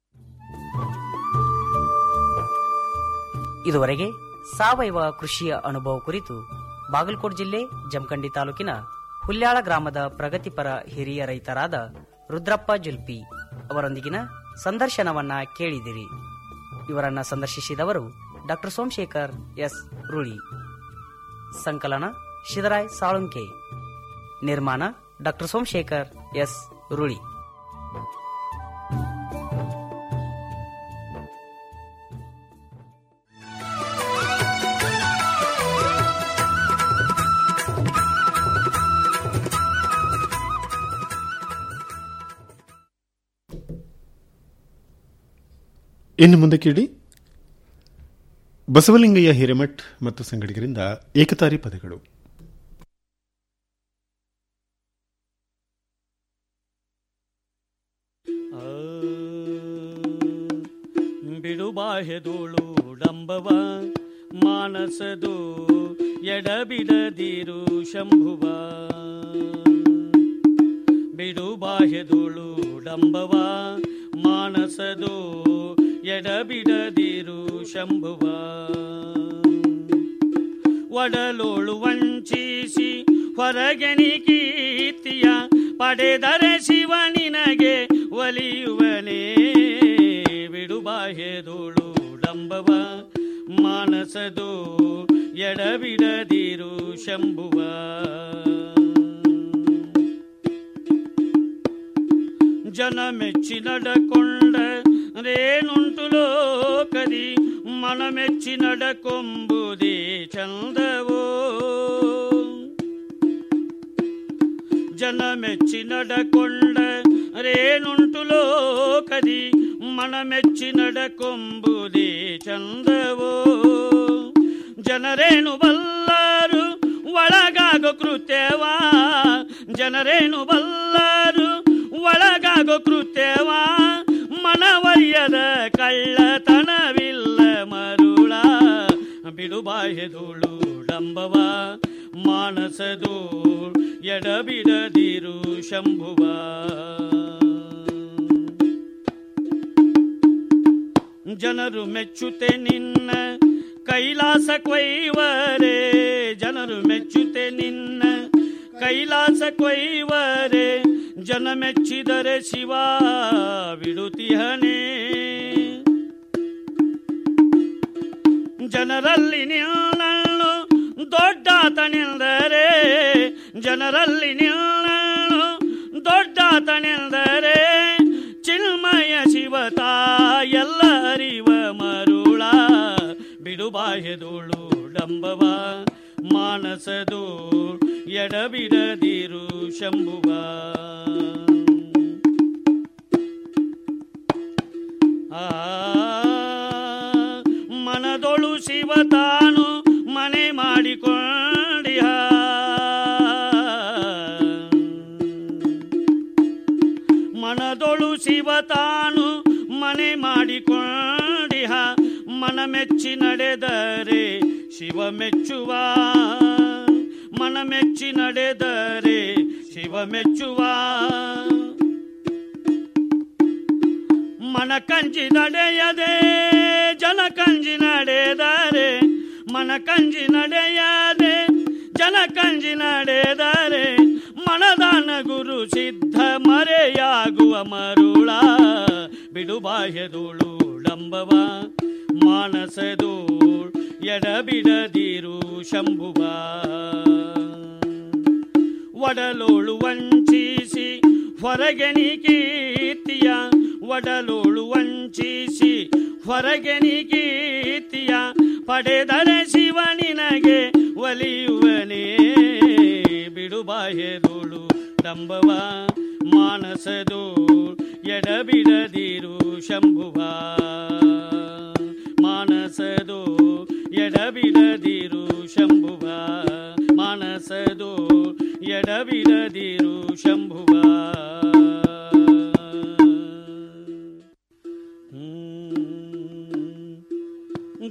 ಇದುವರೆಗೆ ಸಾವಯವ ಕೃಷಿಯ ಅನುಭವ ಕುರಿತು ಬಾಗಲಕೋಟೆ ಜಿಲ್ಲೆ ಜಮಖಂಡಿ ತಾಲೂಕಿನ ಹುಲ್ಯಾಳ ಗ್ರಾಮದ ಪ್ರಗತಿಪರ ಹಿರಿಯ ರೈತರಾದ ರುದ್ರಪ್ಪ ಜುಲ್ಪಿ ಅವರೊಂದಿಗಿನ ಸಂದರ್ಶನವನ್ನ ಕೇಳಿದಿರಿ ಇವರನ್ನ ಸಂದರ್ಶಿಸಿದವರು ಡಾಕ್ಟರ್ ಸೋಮಶೇಖರ್ ಎಸ್ ರುಳಿ ಸಂಕಲನ ಶಿದರಾಯ್ ಸಾಳುಂಕೆ ನಿರ್ಮಾಣ ಡಾಕ್ಟರ್ ಸೋಮಶೇಖರ್ ಎಸ್ ರುಳಿ ಇನ್ನು ಮುಂದೆ ಕೇಳಿ ಬಸವಲಿಂಗಯ್ಯ ಹಿರೇಮಠ್ ಮತ್ತು ಸಂಗಡಿಗರಿಂದ ಏಕತಾರಿ ಪದಗಳು ಬಿಡುಬಾಹೆದೋಳು ಡಂಬವ ಮಾನಸದು ಎಡಬಿಡದಿರು ಶಂಭುವ ಬಿಡುಬಾಹೆದೋಳು ಡಂಬವ ಮಾನಸದು ಎಡಬಿಡದಿರು ಶಂಭುವ ಒಡಲೋಳು ವಂಚಿಸಿ ಹೊರಗೆನಿ ಕೀರ್ತಿಯ ಪಡೆದರೆ ಶಿವ ನಿನಗೆ ಒಲಿಯುವನೇ ಬಿಡುಬಾಹೆದೋಳು ಡಂಬವ ಮಾನಸದು ಎಡಬಿಡದಿರು ಶಂಭುವ ಜನ ಮೆಚ್ಚಿ ನಡಕೊಂಡ ರೇನುಂಟು ಲೋಕದಿ ಮನ ಮೆಚ್ಚಿ ನಡಕೊಂಬುದೇ ಚಂದವೋ ಜನ ಮೆಚ್ಚಿ ನಡಕೊಂಡ ರೇನುಂಟು ಲೋಕದಿ ಮನ ಮೆಚ್ಚಿ ನಡಕೊಂಬುದೇ ಚಂದವೋ ಜನರೇನು ಬಲ್ಲರು ಒಳಗಾಗೋ ಕೃತ್ಯವಾ ಜನರೇನು ಬಲ್ಲರು ಒಳಗಾಗೋ ಕೃತ್ಯವಾ ಮನವರಿಯದ ಕಳ್ಳತನವಿಲ್ಲ ಮರುಳ ಬಿಡುಬಾಹೆದುಳು ಡಂಬವ ಮಾನಸದು ಎಡಬಿಡದಿರು ಶಂಭುವ ಜನರು ಮೆಚ್ಚುತ್ತೆ ನಿನ್ನ ಕೈಲಾಸ ಕೊಯ್ವರೆ ಜನರು ಮೆಚ್ಚುತ್ತೆ ನಿನ್ನ ಕೈಲಾಸ ಕೊಯ್ವರೆ ಜನ ಮೆಚ್ಚಿದರೆ ಶಿವ ಬಿಡುತ್ತಿಹನೇ ಜನರಲ್ಲಿ ನಿಲ್ಲಲು ದೊಡ್ಡಾತನೆಂದರೆ ಜನರಲ್ಲಿ ನಿಲ್ಲಲು ದೊಡ್ಡಾತನೆಂದರೆ ಚಿನ್ಮಯ ಶಿವತ ಎಲ್ಲ ಅರಿವ ಮರುಳ ಬಿಡುಬಾಹೆದುಳು ಡಂಬವ ಮಾನಸದು ಎಡಬಿಡದಿರು ಶಂಭುವ ಆ ಮನದೊಳು ಶಿವ ತಾನು ಮನೆ ಮಾಡಿಕೊಂಡಿಹ ಮನದೊಳು ಶಿವ ತಾನು ಮನೆ ಮಾಡಿಕೊಂಡಿಹ ಮನ ಮೆಚ್ಚಿ ನಡೆದರೆ ಶಿವ ಮೆಚ್ಚುವ ಮನ ಮೆಚ್ಚಿ ನಡೆದರೆ ಶಿವ ಮೆಚ್ಚುವ ಮನ ಕಂಜಿ ನಡೆಯದೆ ಜನ ಕಂಜಿ ನಡೆದರೆ ಮನ ಕಂಜಿ ನಡೆಯದೆ ಜನ ಕಂಜಿ ನಡೆದರೆ ಮನದಾನ ಗುರು ಸಿದ್ಧ ಮರೆಯಾಗುವ ಮರುಳ ಬಿಡುಬಾಹ್ಯದೋಳು ಡಂಬವ ಮಾನಸದೋಳ್ ಎಡಬಿಡದಿರು ಶಂಭುವ ಒಡಲೋಳು ವಂಚಿಸಿ ಹೊರಗೆನಿ ಕೀರ್ತಿಯ ಒಡಲೋಳು ವಂಚಿಸಿ ಹೊರಗೆನಿ ಕೀರ್ತಿಯ ಪಡೆದರೆ ಶಿವ ನಿನಗೆ ಒಲಿಯುವನೇ ಬಿಡುಬಾಹೆದೋಳು ಡಂಬವ ಮಾನಸದು ಎಡಬಿಡದಿರು ಶಂಭುವ ಮಾನಸದು ಎಡಬಿಡದಿರು ಶಂಭುವ ಮಾನಸದು ಎಡಬಿಡದಿರು ಶಂಭುವ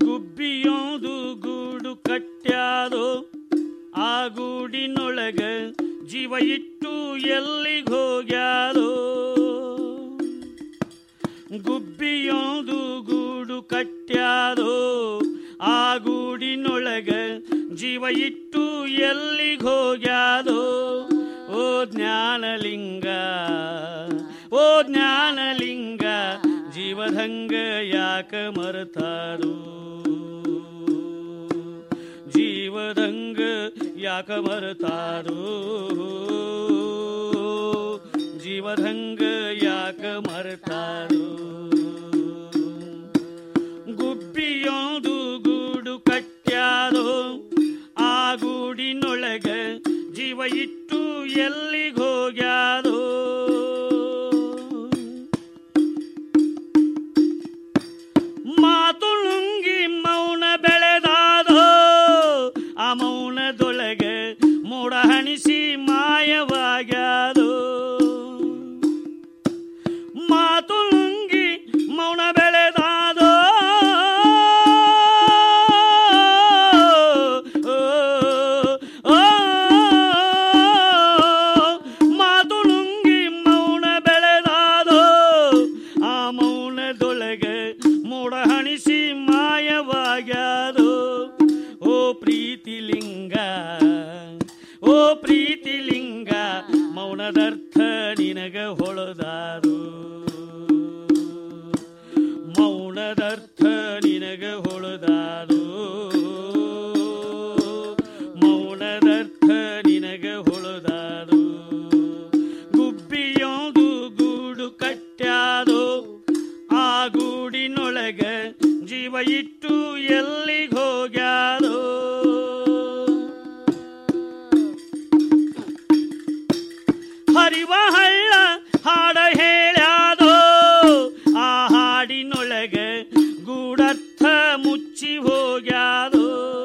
ಗುಬ್ಬಿಯೋದು ಗೂಡು ಕಟ್ಟ್ಯಾದೋ ಆ ಗೂಡಿನೊಳಗ ಜೀವ ಇಟ್ಟು ಎಲ್ಲಿಗೆ ಹೋಗ್ಯಾದೋ ಗುಬ್ಬಿಯೋದು ಗೂಡು ಕಟ್ಟ್ಯಾದೋ ಆ ಗೂಡಿನೊಳಗ ಜೀವ ಇಟ್ಟು ಎಲ್ಲಿಗೆ ಹೋಗ್ಯಾದೋ ಓ ಜ್ಞಾನಲಿಂಗ ಓ ಜ್ಞಾನಲಿಂಗ ಜೀವದಂಗ ಯಾಕ ಮರತಾರು ಜೀವದಂಗ ಯಾಕ ಮರತಾರು ಜೀವದಂಗ ಯಾಕ ಮರತಾರು ಗುಬ್ಬಿಯೋದು ಗೂಡು ಕಟ್ಟ್ಯಾದೋ ಆ ಗೂಡಿನೊಳಗ ಜೀವ ಇಟ್ಟು ಎಲ್ಲಿಗೆ ಹೋಗ್ಯಾದೋ ಮಾತುಳುಂಗಿ ಮೌನ ಬೆಳೆದಾದೋ ಆ ಮೌನದೊಳಗೆ ಮೋಡ ಹಣಿಸಿ ಮಾಯವಾಗ್ಯಾದೋ ಮಾತುಳುಂಗಿ ಮೌನ ಬೆಳೆದಾದೋ ಮಾತುಳುಂಗಿ ಮೌನ ಬೆಳೆದಾದೋ ಆ ಮೌನದೊಳಗೆ ಮೋಡ ಹಣಿಸಿ ಮಾಯವಾಗ್ಯಾದೋ ಓ ಪ್ರೀತಿಲಿಂಗ ಓ ಪ್ರೀತಿಲಿಂಗ ಮೌನದರ್ಥ ನಿನಗ ಹೊಳದಾರು ಮೌನದರ್ಥ ನಿನಗ ಹೊಳದಾರು ಮೌನದರ್ಥ ನಿನಗ ಹೊಳದಾರು ಗುಬ್ಬಿಯೋದು ಗೂಡು ಕಟ್ಟ್ಯಾದೋ ಆ ಗೂಡಿನೊಳಗ ಜೀವ ಇಟ್ಟು ಎಲ್ಲಿಗೆ ಹೋಗ್ಯಾದೋ ಹರಿವ ಹಳ್ಳ ಹಾಡ ಹೇಳ್ಯಾದೋ ಆ ಹಾಡಿನೊಳಗ ಗೂಡರ್ಥ ಮುಚ್ಚಿ ಹೋಗ್ಯಾದೋ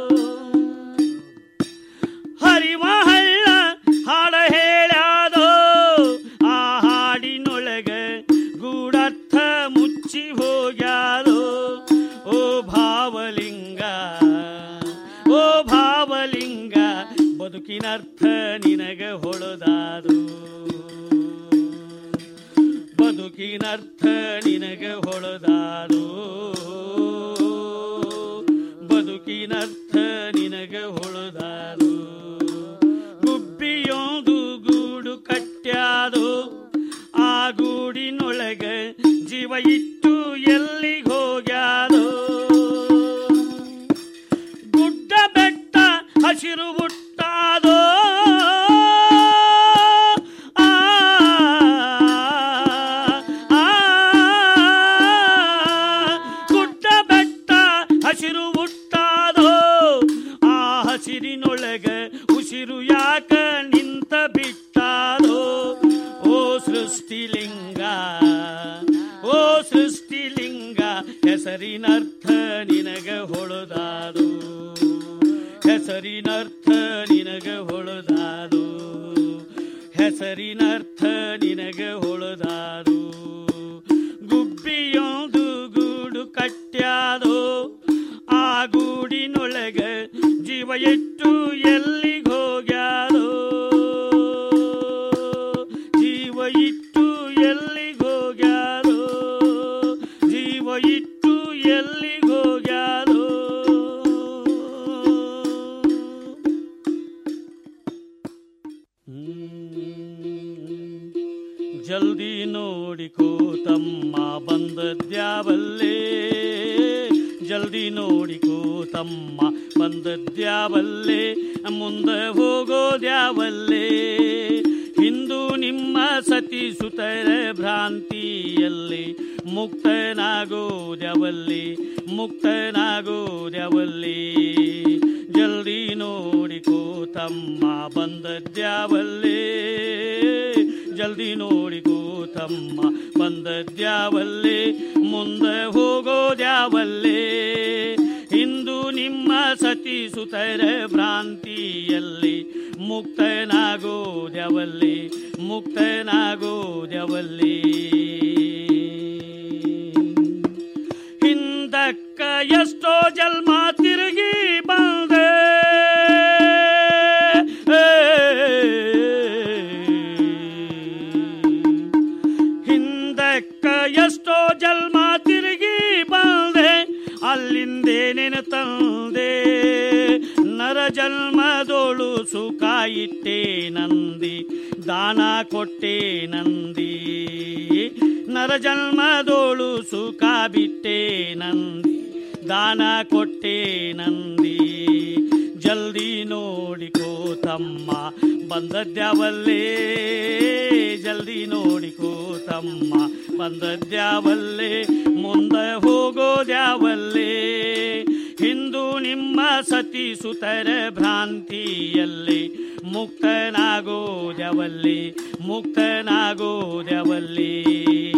ಹರಿವ ಹಳ್ಳ ಹಾಡ ಹೇಳ್ಯಾದೋ ಆ ಹಾಡಿನೊಳಗ ಗೂಡರ್ಥ ಮುಚ್ಚಿ ಹೋಗ್ಯಾದೋ ಓ ಭಾವಲಿಂಗ ಓ ಭಾವಲಿಂಗ ಬದುಕಿನರ್ಥ ನಿನಗ ಹೊಳದಾದು ಬದುಕಿನರ್ಥ ನಿನಗ ಹೊಳದಾದು ಬದುಕಿನರ್ಥ ನಿನಗ ಹೊಳದಾದು ಗುಬ್ಬಿಯೋದು ಗೂಡು ಕಟ್ಟ್ಯಾದೋ ಆ ಗೂಡಿನೊಳಗ ಜೀವ ಇಟ್ಟು ಎಲ್ಲಿಗೆ ಹೋಗ್ಯಾದೋ ಗುಡ್ಡ ಬೆಟ್ಟ ಹಸಿರು ಹುಟ್ಟಾದೋ ಆ, ಆ, ಗುಡ್ಡ ಬೆಟ್ಟ ಹಸಿರು ಹುಟ್ಟಾದೋ ಆ ಹಸಿರಿನೊಳಗ ಉಸಿರು ಯಾಕ ನಿಂತ ಬಿಟ್ಟಾದೋ ಓ ಸೃಷ್ಟಿಲಿಂಗ ಓ ಸೃಷ್ಟಿಲಿಂಗ ಹೆಸರಿನರ್ಥ ನಿನಗ ಹೊಳದಾದು ಹೆಸರಿನರ್ಥ ನಿನಗ ಹೊಳದಾದು ಹೆಸರಿನರ್ಥ ನಿನಗ ಹೊಳದಾದು ಗುಬ್ಬಿಯೋದು ಗೂಡು ಕಟ್ಟ್ಯಾದೋ ಆ ಗೂಡಿನೊಳಗ ಜೀವ ಇಟ್ಟು ಎಲ್ಲಿಗೆ ಹೋಗ್ಯಾದೋ ಜೀವ ಇಟ್ಟು ಎಲ್ಲಿಗೆ ಹೋಗ್ಯಾದೋ ಜೀವ ಇಟ್ಟು ಎಲ್ಲಿಗೆ ಹೋಗ್ಯಾದೋ ಜಲ್ದಿ ನೋಡಿಕೋ ತಮ್ಮ ಬಂದದ್ಯಾವಲ್ಲೇ ಜಲ್ದಿ ನೋಡಿಕೋ ತಮ್ಮ ಬಂದದ್ಯಾವಲ್ಲೇ ಮುಂದೆ ಹೋಗೋದ್ಯಾವಲ್ಲೇ ಹಿಂದೂ ನಿಮ್ಮ ಸತಿ ಸುತರ ಭ್ರಾಂತಿಯಲ್ಲಿ ಮುಕ್ತನಾಗೋದ್ಯಾವಲ್ಲಿ ಮುಕ್ತನಾಗೋದ್ಯಾವಲ್ಲಿ ಜಲ್ದಿ ನೋಡಿಕೋ ತಮ್ಮ ಬಂದದ್ಯಾವಲ್ಲೇ ಜಲ್ದಿ ನೋಡಿಕೋ ತಮ್ಮ ಬಂದದ್ಯಾವಲ್ಲೇ ಮುಂದೆ ಹೋಗೋದ್ಯಾವಲ್ಲೇ ಇಂದು ನಿಮ್ಮ ಸತಿ ಸುತರ ಭ್ರಾಂತಿಯಲ್ಲಿ ಮುಕ್ತನಾಗೋದ್ಯಾವಲ್ಲಿ ಮುಕ್ತನಾಗೋದ್ಯಾವಲ್ಲಿ ಹಿಂದಕ್ಕ ಎಷ್ಟೋ ಜನ್ಮ ಬಂದೆ ನರ ಜನ್ಮದೋಳು ಸುಖ ಇಟ್ಟೆ ನಂದಿ ದಾನ ಕೊಟ್ಟೆ ನಂದಿ ನರ ಜನ್ಮದೋಳು ಸುಖ ಬಿಟ್ಟೆ ನಂದಿ ದಾನ ಕೊಟ್ಟೆ ನಂದಿ ಜಲ್ದಿ ನೋಡಿಕೋ ತಮ್ಮ ಬಂದದ್ಯಾವಲ್ಲೇ ಜಲ್ದಿ ನೋಡಿಕೋ ತಮ್ಮ ಬಂದದ್ಯಾವಲ್ಲೇ ಮುಂದೆ ಹೋಗೋದ್ಯಾವಲ್ಲೇ ಹಿಂದೂ ನಿಮ್ಮ ಸತಿ ಸುತರ ಭ್ರಾಂತಿಯಲ್ಲಿ ಮುಕ್ತನಾಗೋದ್ಯವಲ್ಲಿ ಮುಕ್ತನಾಗೋದ್ಯವಲ್ಲಿ